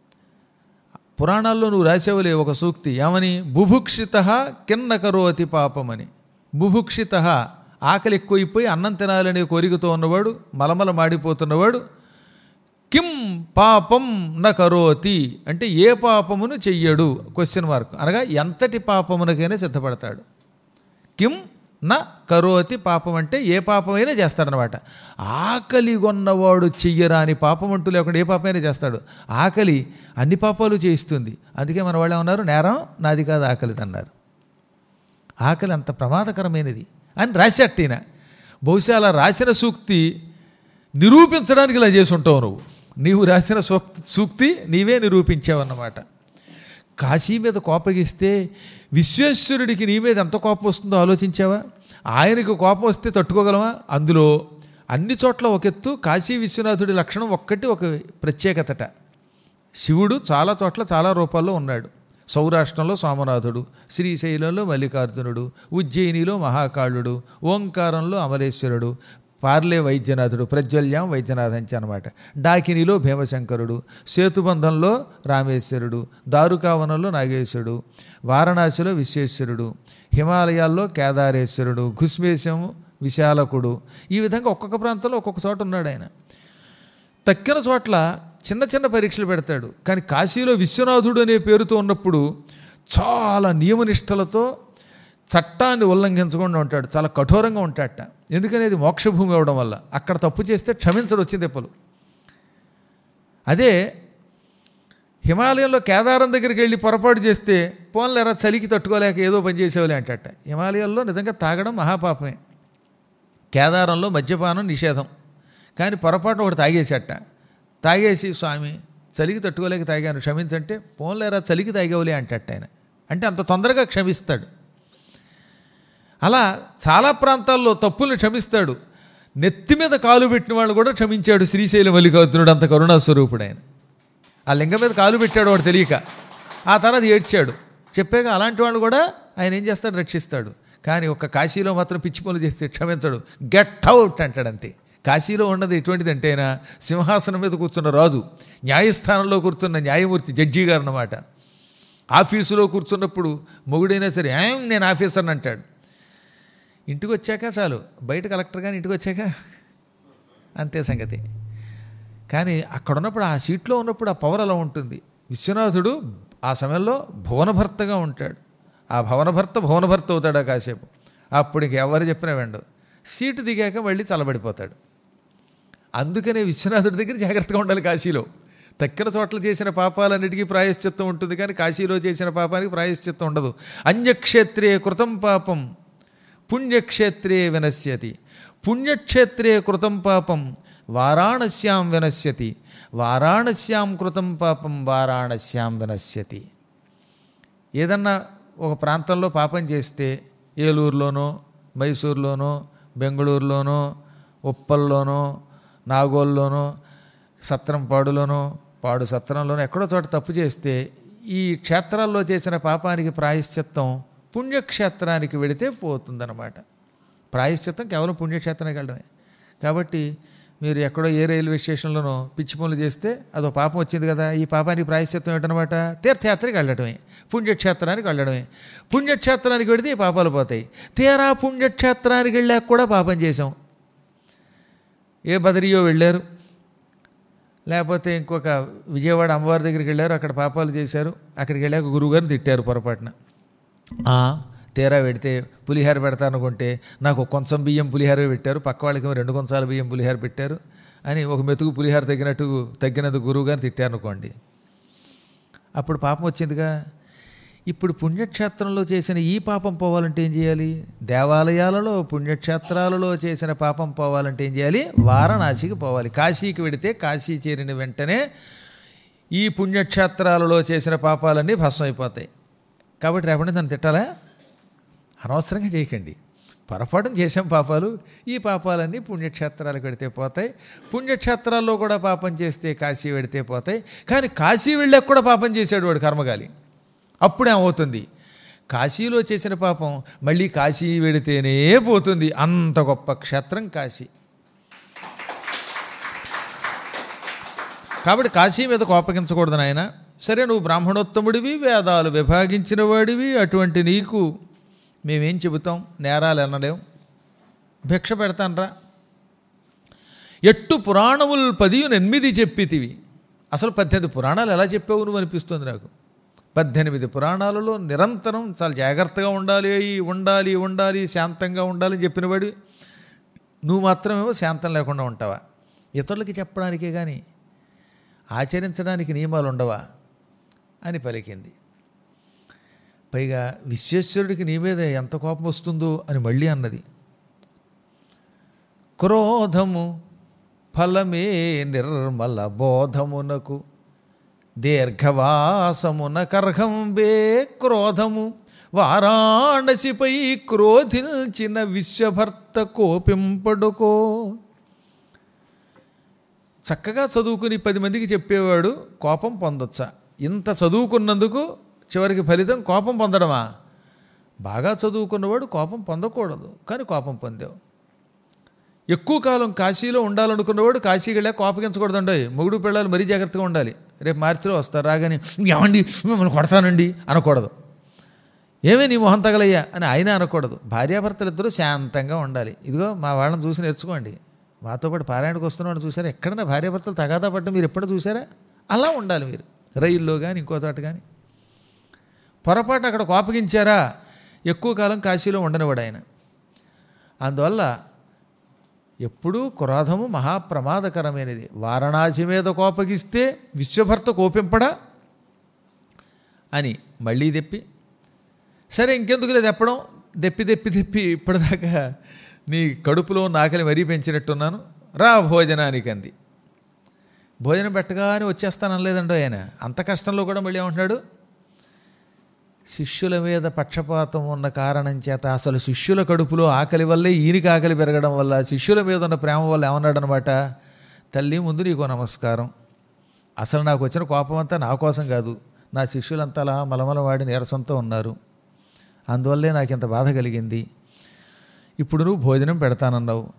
పురాణాల్లో నువ్వు రాసేవలే ఒక సూక్తి ఏమని బుభుక్షిత కిన్న కరోతి పాపమని బుభుక్షిత ఆకలి ఎక్కువైపోయి అన్నం తినాలనే కోరికతో ఉన్నవాడు మలమల మాడిపోతున్నవాడు కిం పాపం న కరోతి అంటే ఏ పాపమును చెయ్యడు క్వశ్చన్ మార్క్ అనగా ఎంతటి పాపమునకైనా సిద్ధపడతాడు కిం న కరోతి పాపం అంటే ఏ పాపమైనా చేస్తాడనమాట ఆకలి కొన్నవాడు చెయ్యరాని పాపం అంటూ లేకుండా ఏ పాపమైనా చేస్తాడు ఆకలి అన్ని పాపాలు చేయిస్తుంది అందుకే మన వాళ్ళు ఏమన్నారు నేరం నాది కాదు ఆకలిది అన్నారు ఆకలి అంత ప్రమాదకరమైనది అని రాసేట్టిన బహుశా అలా రాసిన సూక్తి నిరూపించడానికి ఇలా చేసి ఉంటావు నువ్వు నీవు రాసిన సూక్ సూక్తి నీవే నిరూపించావన్నమాట కాశీ మీద కోపగిస్తే విశ్వేశ్వరుడికి నీ మీద ఎంత కోపం వస్తుందో ఆలోచించావా ఆయనకు కోపం వస్తే తట్టుకోగలమా అందులో అన్ని చోట్ల ఒక ఎత్తు కాశీ విశ్వనాథుడి లక్షణం ఒక్కటి ఒక ప్రత్యేకతట శివుడు చాలా చోట్ల చాలా రూపాల్లో ఉన్నాడు సౌరాష్ట్రంలో సోమనాథుడు శ్రీశైలంలో మల్లికార్జునుడు ఉజ్జయినిలో మహాకాళుడు ఓంకారంలో అమరేశ్వరుడు పార్లే వైద్యనాథుడు ప్రజ్వల్యం వైద్యనాథంచి అనమాట డాకినిలో భీమశంకరుడు సేతుబంధంలో రామేశ్వరుడు దారుకావనంలో నాగేశ్వరుడు వారణాసిలో విశ్వేశ్వరుడు హిమాలయాల్లో కేదారేశ్వరుడు ఘుస్మేశం విశాలకుడు ఈ విధంగా ఒక్కొక్క ప్రాంతంలో ఒక్కొక్క చోట ఉన్నాడు ఆయన తక్కిన చోట్ల చిన్న చిన్న పరీక్షలు పెడతాడు కానీ కాశీలో విశ్వనాథుడు అనే పేరుతో ఉన్నప్పుడు చాలా నియమనిష్టలతో చట్టాన్ని ఉల్లంఘించకుండా ఉంటాడు చాలా కఠోరంగా ఉంటాడట ఎందుకని అది మోక్షభూమి అవడం వల్ల అక్కడ తప్పు చేస్తే క్షమించడు వచ్చి దెప్పలు అదే హిమాలయంలో కేదారం దగ్గరికి వెళ్ళి పొరపాటు చేస్తే పోన్లేరా చలికి తట్టుకోలేక ఏదో పని చేసేవాళ్ళే అంటట హిమాలయాల్లో నిజంగా తాగడం మహాపాపమే కేదారంలో మద్యపానం నిషేధం కానీ పొరపాటు ఒకటి తాగేసేట తాగేసి స్వామి చలికి తట్టుకోలేక తాగాను క్షమించంటే పోన్లేరా చలికి తాగేవలే అంటట ఆయన అంటే అంత తొందరగా క్షమిస్తాడు అలా చాలా ప్రాంతాల్లో తప్పుల్ని క్షమిస్తాడు నెత్తి మీద కాలు పెట్టిన వాళ్ళు కూడా క్షమించాడు శ్రీశైలం మల్లికార్జునుడు అంత కరుణాస్వరూపుడు ఆయన ఆ లింగం మీద కాలు పెట్టాడు వాడు తెలియక ఆ తర్వాత ఏడ్చాడు చెప్పాక అలాంటి వాళ్ళు కూడా ఆయన ఏం చేస్తాడు రక్షిస్తాడు కానీ ఒక్క కాశీలో మాత్రం పిచ్చి పనులు చేస్తే క్షమించడు గెట్ అవుట్ అంటాడు అంతే కాశీలో ఉన్నది ఎటువంటిది అంటేనా సింహాసనం మీద కూర్చున్న రాజు న్యాయస్థానంలో కూర్చున్న న్యాయమూర్తి జడ్జి గారు అన్నమాట ఆఫీసులో కూర్చున్నప్పుడు మొగుడైనా సరే ఏం నేను ఆఫీసర్ని అంటాడు ఇంటికి వచ్చాక చాలు బయట కలెక్టర్ కానీ ఇంటికి వచ్చాక అంతే సంగతి కానీ అక్కడ ఉన్నప్పుడు ఆ సీట్లో ఉన్నప్పుడు ఆ పవర్ అలా ఉంటుంది విశ్వనాథుడు ఆ సమయంలో భువనభర్తగా ఉంటాడు ఆ భవనభర్త భువనభర్త అవుతాడు ఆ కాసేపు అప్పుడు ఇంక ఎవరు చెప్పినా వెండు సీటు దిగాక మళ్ళీ చల్లబడిపోతాడు అందుకనే విశ్వనాథుడి దగ్గర జాగ్రత్తగా ఉండాలి కాశీలో తక్కిన చోట్ల చేసిన పాపాలన్నిటికీ ప్రాయశ్చిత్తం ఉంటుంది కానీ కాశీలో చేసిన పాపానికి ప్రాయశ్చిత్తం ఉండదు అన్యక్షేత్రే కృతం పాపం పుణ్యక్షేత్రే వినశ్యతి పుణ్యక్షేత్రే కృతం పాపం వారాణస్యాం వినశ్యతి వారాణస్యాం కృతం పాపం వారాణస్యాం వినశ్యతి ఏదన్నా ఒక ప్రాంతంలో పాపం చేస్తే ఏలూరులోనో మైసూరులోనో బెంగళూరులోనో ఉప్పల్లోనో నాగోల్లోనో సత్రంపాడులోనో పాడు సత్రంలోనో ఎక్కడో చోట తప్పు చేస్తే ఈ క్షేత్రాల్లో చేసిన పాపానికి ప్రాయశ్చిత్తం పుణ్యక్షేత్రానికి వెళితే పోతుందన్నమాట ప్రాయశ్చిత్తం కేవలం పుణ్యక్షేత్రానికి వెళ్ళడమే కాబట్టి మీరు ఎక్కడో ఏ రైల్వే స్టేషన్లోనో పిచ్చి పనులు చేస్తే అదో పాపం వచ్చింది కదా ఈ పాపానికి ప్రాయశ్చిత్తం ఏంటనమాట తీర్థయాత్రకి వెళ్ళడమే పుణ్యక్షేత్రానికి వెళ్ళడమే పుణ్యక్షేత్రానికి వెళితే ఈ పాపాలు పోతాయి తీరా పుణ్యక్షేత్రానికి వెళ్ళాక కూడా పాపం చేసాం ఏ బదరియో వెళ్ళారు లేకపోతే ఇంకొక విజయవాడ అమ్మవారి దగ్గరికి వెళ్ళారు అక్కడ పాపాలు చేశారు అక్కడికి వెళ్ళాక గురువుగారిని తిట్టారు పొరపాటున ఆ, తీరా పెడితే పులిహార పెడతానుకుంటే నాకు కొంచెం బియ్యం పులిహార పెట్టారు పక్క వాళ్ళకి రెండు కొంచాల బియ్యం పులిహార పెట్టారు అని ఒక మెతుకు పులిహార తగ్గినట్టు తగ్గినందుకు గురువుగారిని తిట్టారు అనుకోండి అప్పుడు పాపం వచ్చిందిగా ఇప్పుడు పుణ్యక్షేత్రంలో చేసిన ఈ పాపం పోవాలంటే ఏం చేయాలి దేవాలయాలలో పుణ్యక్షేత్రాలలో చేసిన పాపం పోవాలంటే ఏం చేయాలి వారణాసికి పోవాలి కాశీకి వెడితే కాశీ చేరిన వెంటనే ఈ పుణ్యక్షేత్రాలలో చేసిన పాపాలన్నీ భస్మం అయిపోతాయి కాబట్టి రేపటి నన్ను తిట్టాలా అనవసరంగా చేయకండి పొరపాటున చేసాం పాపాలు ఈ పాపాలన్నీ పుణ్యక్షేత్రాలకు వెడితే పోతాయి పుణ్యక్షేత్రాల్లో కూడా పాపం చేస్తే కాశీ వెడితే పోతాయి కానీ కాశీ వెళ్ళాక కూడా పాపం చేశాడు వాడు కర్మగాలి అప్పుడేమవుతుంది కాశీలో చేసిన పాపం మళ్ళీ కాశీ వెడితేనే పోతుంది అంత గొప్ప క్షేత్రం కాశీ కాబట్టి కాశీ మీద కోపగించకూడదు నాయన సరే నువ్వు బ్రాహ్మణోత్తముడివి వేదాలు విభాగించిన వాడివి అటువంటి నీకు మేమేం చెబుతాం నేరాలు అనలేం భిక్ష పెడతానరా ఎట్టు పురాణములు పదియును ఎనిమిది చెప్పితివి అసలు పద్దెనిమిది పురాణాలు ఎలా చెప్పావు నువ్వు అనిపిస్తుంది నాకు పద్దెనిమిది పురాణాలలో నిరంతరం చాలా జాగ్రత్తగా ఉండాలి ఉండాలి ఉండాలి శాంతంగా ఉండాలి అని చెప్పినవాడు నువ్వు మాత్రమేమో శాంతం లేకుండా ఉంటావా ఇతరులకి చెప్పడానికే కానీ ఆచరించడానికి నియమాలు ఉండవా అని పలికింది పైగా విశ్వేశ్వరుడికి నీ మీద ఎంత కోపం వస్తుందో అని మళ్ళీ అన్నది క్రోధము ఫలమే నిర్మల బోధమునకు దీర్ఘవాసమున కర్హంబే క్రోధము వారాణసిపై క్రోధించిన విశ్వభర్త కోపింపడుకో చక్కగా చదువుకుని పది మందికి చెప్పేవాడు కోపం పొందొచ్చా ఇంత చదువుకున్నందుకు చివరికి ఫలితం కోపం పొందడమా బాగా చదువుకున్నవాడు కోపం పొందకూడదు కానీ కోపం పొందావు ఎక్కువ కాలం కాశీలో ఉండాలనుకున్నవాడు కాశీకి వెళ్ళా కోపగించకూడదండి మొగుడు పిల్లలు మరీ జాగ్రత్తగా ఉండాలి రేపు మార్చిలో వస్తారు రాగానే ఏమండి మిమ్మల్ని కొడతానండి అనకూడదు ఏమే నీ మొహం తగలయ్యా అని ఆయన అనకూడదు భార్యాభర్తలు ఇద్దరూ శాంతంగా ఉండాలి ఇదిగో మా వాళ్ళని చూసి నేర్చుకోండి మాతో పాటు పారాయణకు వస్తున్నవాడు చూసారా ఎక్కడైనా భార్యాభర్తలు తగాదా పడ్డం మీరు ఎప్పుడు చూసారా అలా ఉండాలి మీరు రైల్లో కానీ ఇంకో చోట కానీ పొరపాటు అక్కడ కోపగించారా ఎక్కువ కాలం కాశీలో ఉండనివాడు ఆయన అందువల్ల ఎప్పుడూ క్రోధము మహాప్రమాదకరమైనది వారణాసి మీద కోపగిస్తే విశ్వభర్త కోపింపడా అని మళ్ళీ తెప్పి సరే ఇంకెందుకులే తెప్పడం దెప్పి దెప్పి దెప్పి ఇప్పటిదాకా నీ కడుపులో నాకలి మరీ పెంచినట్టున్నాను రా భోజనానికి అంది భోజనం పెట్టగానే వచ్చేస్తానలేదండో ఆయన అంత కష్టంలో కూడా మళ్ళీ ఏమంటున్నాడు శిష్యుల మీద పక్షపాతం ఉన్న కారణం చేత అసలు శిష్యుల కడుపులో ఆకలి వల్లే ఈయనకి ఆకలి పెరగడం వల్ల శిష్యుల మీద ఉన్న ప్రేమ వల్ల ఏమన్నాడు అనమాట తల్లి ముందు నీకు నమస్కారం అసలు నాకు వచ్చిన కోపం అంతా నా కోసం కాదు నా శిష్యులంతా అలా మలమలవాడి నీరసంతో ఉన్నారు అందువల్లే నాకు ఇంత బాధ కలిగింది ఇప్పుడు నువ్వు భోజనం పెడతానన్నావు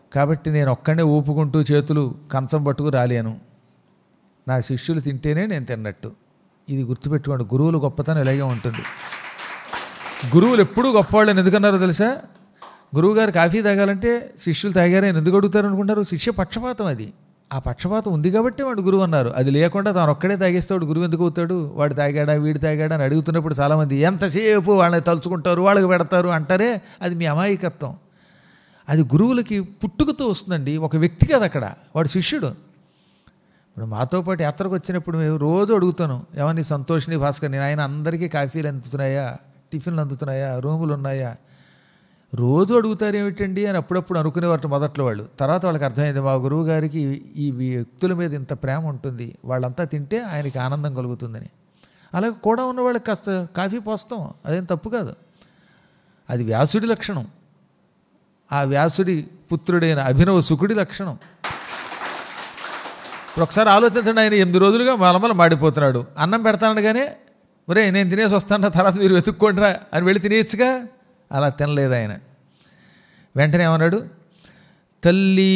కాబట్టి నేను ఒక్కడే ఊపుకుంటూ చేతులు కంచం పట్టుకు రాలేను నా శిష్యులు తింటేనే నేను తిన్నట్టు ఇది గుర్తుపెట్టుకోండి గురువులు గొప్పతనం ఇలాగే ఉంటుంది గురువులు ఎప్పుడూ గొప్పవాళ్ళని ఎందుకన్నారో తెలుసా గురువు గారు కాఫీ తాగాలంటే శిష్యులు తాగారని ఎందుకు అడుగుతారు అనుకుంటారు శిష్య పక్షపాతం అది ఆ పక్షపాతం ఉంది కాబట్టి వాడు గురువు అన్నారు అది లేకుండా తాను ఒక్కడే తాగేస్తే వాడు గురువు ఎందుకు అవుతాడు వాడు తాగాడా వీడు తాగాడా అని అడుగుతున్నప్పుడు చాలామంది ఎంతసేపు వాళ్ళని తలుచుకుంటారు వాళ్ళకి పెడతారు అంటారే అది మీ అమాయకత్వం అది గురువులకి పుట్టుకతో వస్తుందండి ఒక వ్యక్తి కాదు అక్కడ వాడు శిష్యుడు ఇప్పుడు మాతో పాటు యాత్రకు వచ్చినప్పుడు మేము రోజు అడుగుతాను ఏమని సంతోషిని భాస్కర్ నేను ఆయన అందరికీ కాఫీలు అందుతున్నాయా టిఫిన్లు అందుతున్నాయా రూములు ఉన్నాయా రోజు అడుగుతారు ఏమిటండి అని అప్పుడప్పుడు అనుకునేవారు మొదట్లో వాళ్ళు తర్వాత వాళ్ళకి అర్థమైంది మా గురువు గారికి ఈ వ్యక్తుల మీద ఇంత ప్రేమ ఉంటుంది వాళ్ళంతా తింటే ఆయనకి ఆనందం కలుగుతుందని అలాగే కూడా ఉన్న వాళ్ళకి కాస్త కాఫీ పోస్తాం అదేం తప్పు కాదు అది వ్యాసుడి లక్షణం ఆ వ్యాసుడి పుత్రుడైన అభినవ సుకుడి లక్షణం ఇప్పుడు ఒకసారి ఆలోచించండి ఆయన ఎనిమిది రోజులుగా మలమల మాడిపోతున్నాడు అన్నం పెడతానగానే ఒరే నేను తినేసి వస్తాను తర్వాత మీరు వెతుక్కోండిరా అని వెళ్ళి తినేయచ్చుగా అలా తినలేదు ఆయన వెంటనే ఏమన్నాడు తల్లి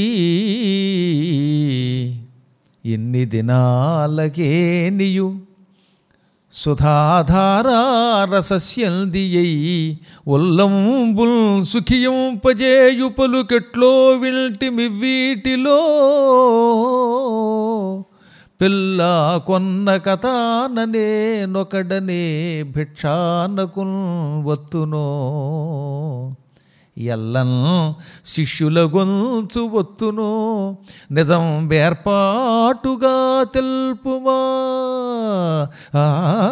ఎన్ని దినాలకే నీయు సుధాధారసస్యందియై ఉల్లంబుల్ సుఖియంపజేయు పలుకెట్లో విల్టి మివ్వీటిలో పిల్ల కొన్న కథాననే నొకడనే భిక్షానకున్ వత్తునో ఎల్లన్ శిష్యుల గొంచు వత్తును నిజం బేర్పాటుగా తెలుపుమా ఆ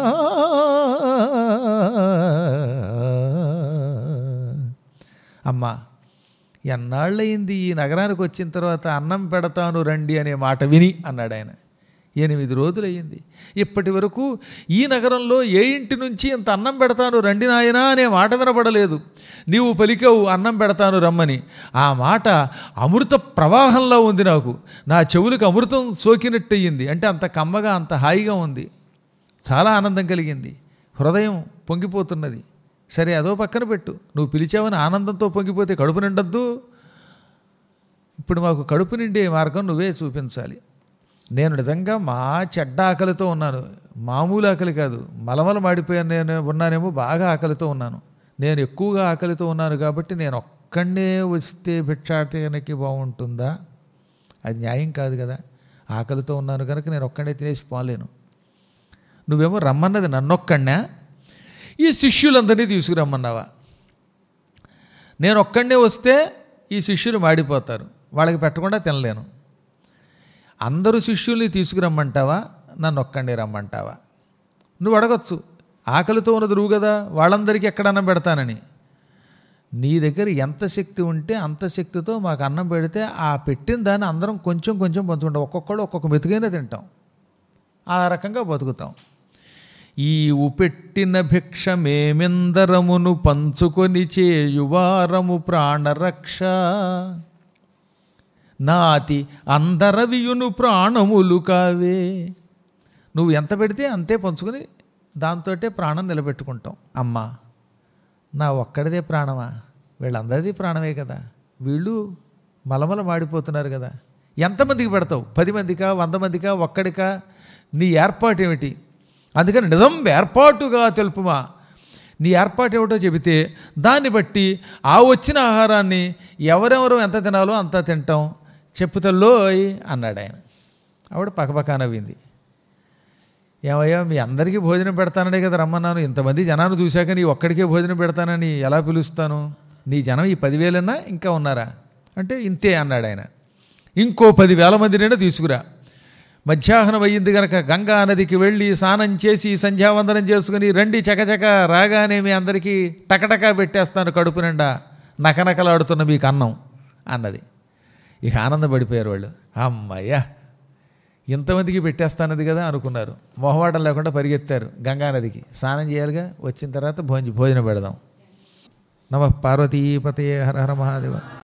అమ్మా ఎన్నాళ్ళయింది ఈ నగరానికి వచ్చిన తర్వాత అన్నం పెడతాను రండి అనే మాట విని అన్నాడు ఆయన ఎనిమిది రోజులయ్యింది ఇప్పటి వరకు ఈ నగరంలో ఏ ఇంటి నుంచి ఇంత అన్నం పెడతాను రండి నాయనా అనే మాట వినబడలేదు నీవు పలికావు అన్నం పెడతాను రమ్మని ఆ మాట అమృత ప్రవాహంలో ఉంది నాకు నా చెవులకు అమృతం సోకినట్టయింది అంటే అంత కమ్మగా అంత హాయిగా ఉంది చాలా ఆనందం కలిగింది హృదయం పొంగిపోతున్నది సరే అదో పక్కన పెట్టు నువ్వు పిలిచావని ఆనందంతో పొంగిపోతే కడుపు నిండద్దు ఇప్పుడు మాకు కడుపు నిండే మార్గం నువ్వే చూపించాలి నేను నిజంగా మా చెడ్డ ఆకలితో ఉన్నాను మామూలు ఆకలి కాదు మలమల మాడిపోయాను నేను ఉన్నానేమో బాగా ఆకలితో ఉన్నాను నేను ఎక్కువగా ఆకలితో ఉన్నాను కాబట్టి నేను ఒక్కడే వస్తే భిక్షాటనకి బాగుంటుందా అది న్యాయం కాదు కదా ఆకలితో ఉన్నాను కనుక నేను ఒక్కడే తినేసి పోలేను నువ్వేమో రమ్మన్నది నన్నొక్కడినా ఈ శిష్యులందరినీ తీసుకురమ్మన్నావా నేను ఒక్కడే వస్తే ఈ శిష్యులు మాడిపోతారు వాళ్ళకి పెట్టకుండా తినలేను అందరూ శిష్యుల్ని తీసుకురమ్మంటావా నన్ను ఒక్కండి రమ్మంటావా నువ్వు అడగచ్చు ఆకలితో ఉన్నది నువ్వు కదా వాళ్ళందరికీ ఎక్కడ అన్నం పెడతానని నీ దగ్గర ఎంత శక్తి ఉంటే అంత శక్తితో మాకు అన్నం పెడితే ఆ పెట్టిన దాన్ని అందరం కొంచెం కొంచెం పంచుకుంటాం ఒక్కొక్కడు ఒక్కొక్క మెతుకైనా తింటాం ఆ రకంగా బతుకుతాం ఈ ఉపెట్టిన భిక్ష మేమెందరమును పంచుకొని చేయువారము ప్రాణరక్ష నాతి అందరవియును ప్రాణములు కావే నువ్వు ఎంత పెడితే అంతే పంచుకొని దాంతోటే ప్రాణం నిలబెట్టుకుంటాం అమ్మా నా ఒక్కడిదే ప్రాణమా వీళ్ళందరిది ప్రాణమే కదా వీళ్ళు మలమల మాడిపోతున్నారు కదా ఎంతమందికి పెడతావు పది మందికా వంద మందికా ఒక్కడికా నీ ఏర్పాటు ఏమిటి అందుకని నిజం ఏర్పాటుగా తెలుపుమా నీ ఏర్పాటు ఏమిటో చెబితే దాన్ని బట్టి ఆ వచ్చిన ఆహారాన్ని ఎవరెవరు ఎంత తినాలో అంత తింటాం చెప్పుతల్లోయ్ అన్నాడు ఆయన ఆవిడ పక్కపక్క నవ్వింది ఏమయ్యా మీ అందరికీ భోజనం పెడతాననే కదా రమ్మన్నాను ఇంతమంది జనాన్ని చూశాక నీ ఒక్కడికే భోజనం పెడతానని ఎలా పిలుస్తాను నీ జనం ఈ పదివేలన్నా ఇంకా ఉన్నారా అంటే ఇంతే అన్నాడు ఆయన ఇంకో పదివేల మందినైనా తీసుకురా మధ్యాహ్నం అయ్యింది గనక గంగా నదికి వెళ్ళి స్నానం చేసి సంధ్యావందనం చేసుకుని రండి చకచక రాగానే మీ అందరికీ టకటకా పెట్టేస్తాను కడుపు నిండా నకనకలాడుతున్న మీకు అన్నం అన్నది ఇక ఆనందపడిపోయారు వాళ్ళు అమ్మయ్యా ఇంతమందికి పెట్టేస్తానది కదా అనుకున్నారు మొహమాటం లేకుండా పరిగెత్తారు గంగానదికి స్నానం చేయాలిగా వచ్చిన తర్వాత భోజనం భోజనం పెడదాం నమ పార్వతీపతే హర హర మహాదేవ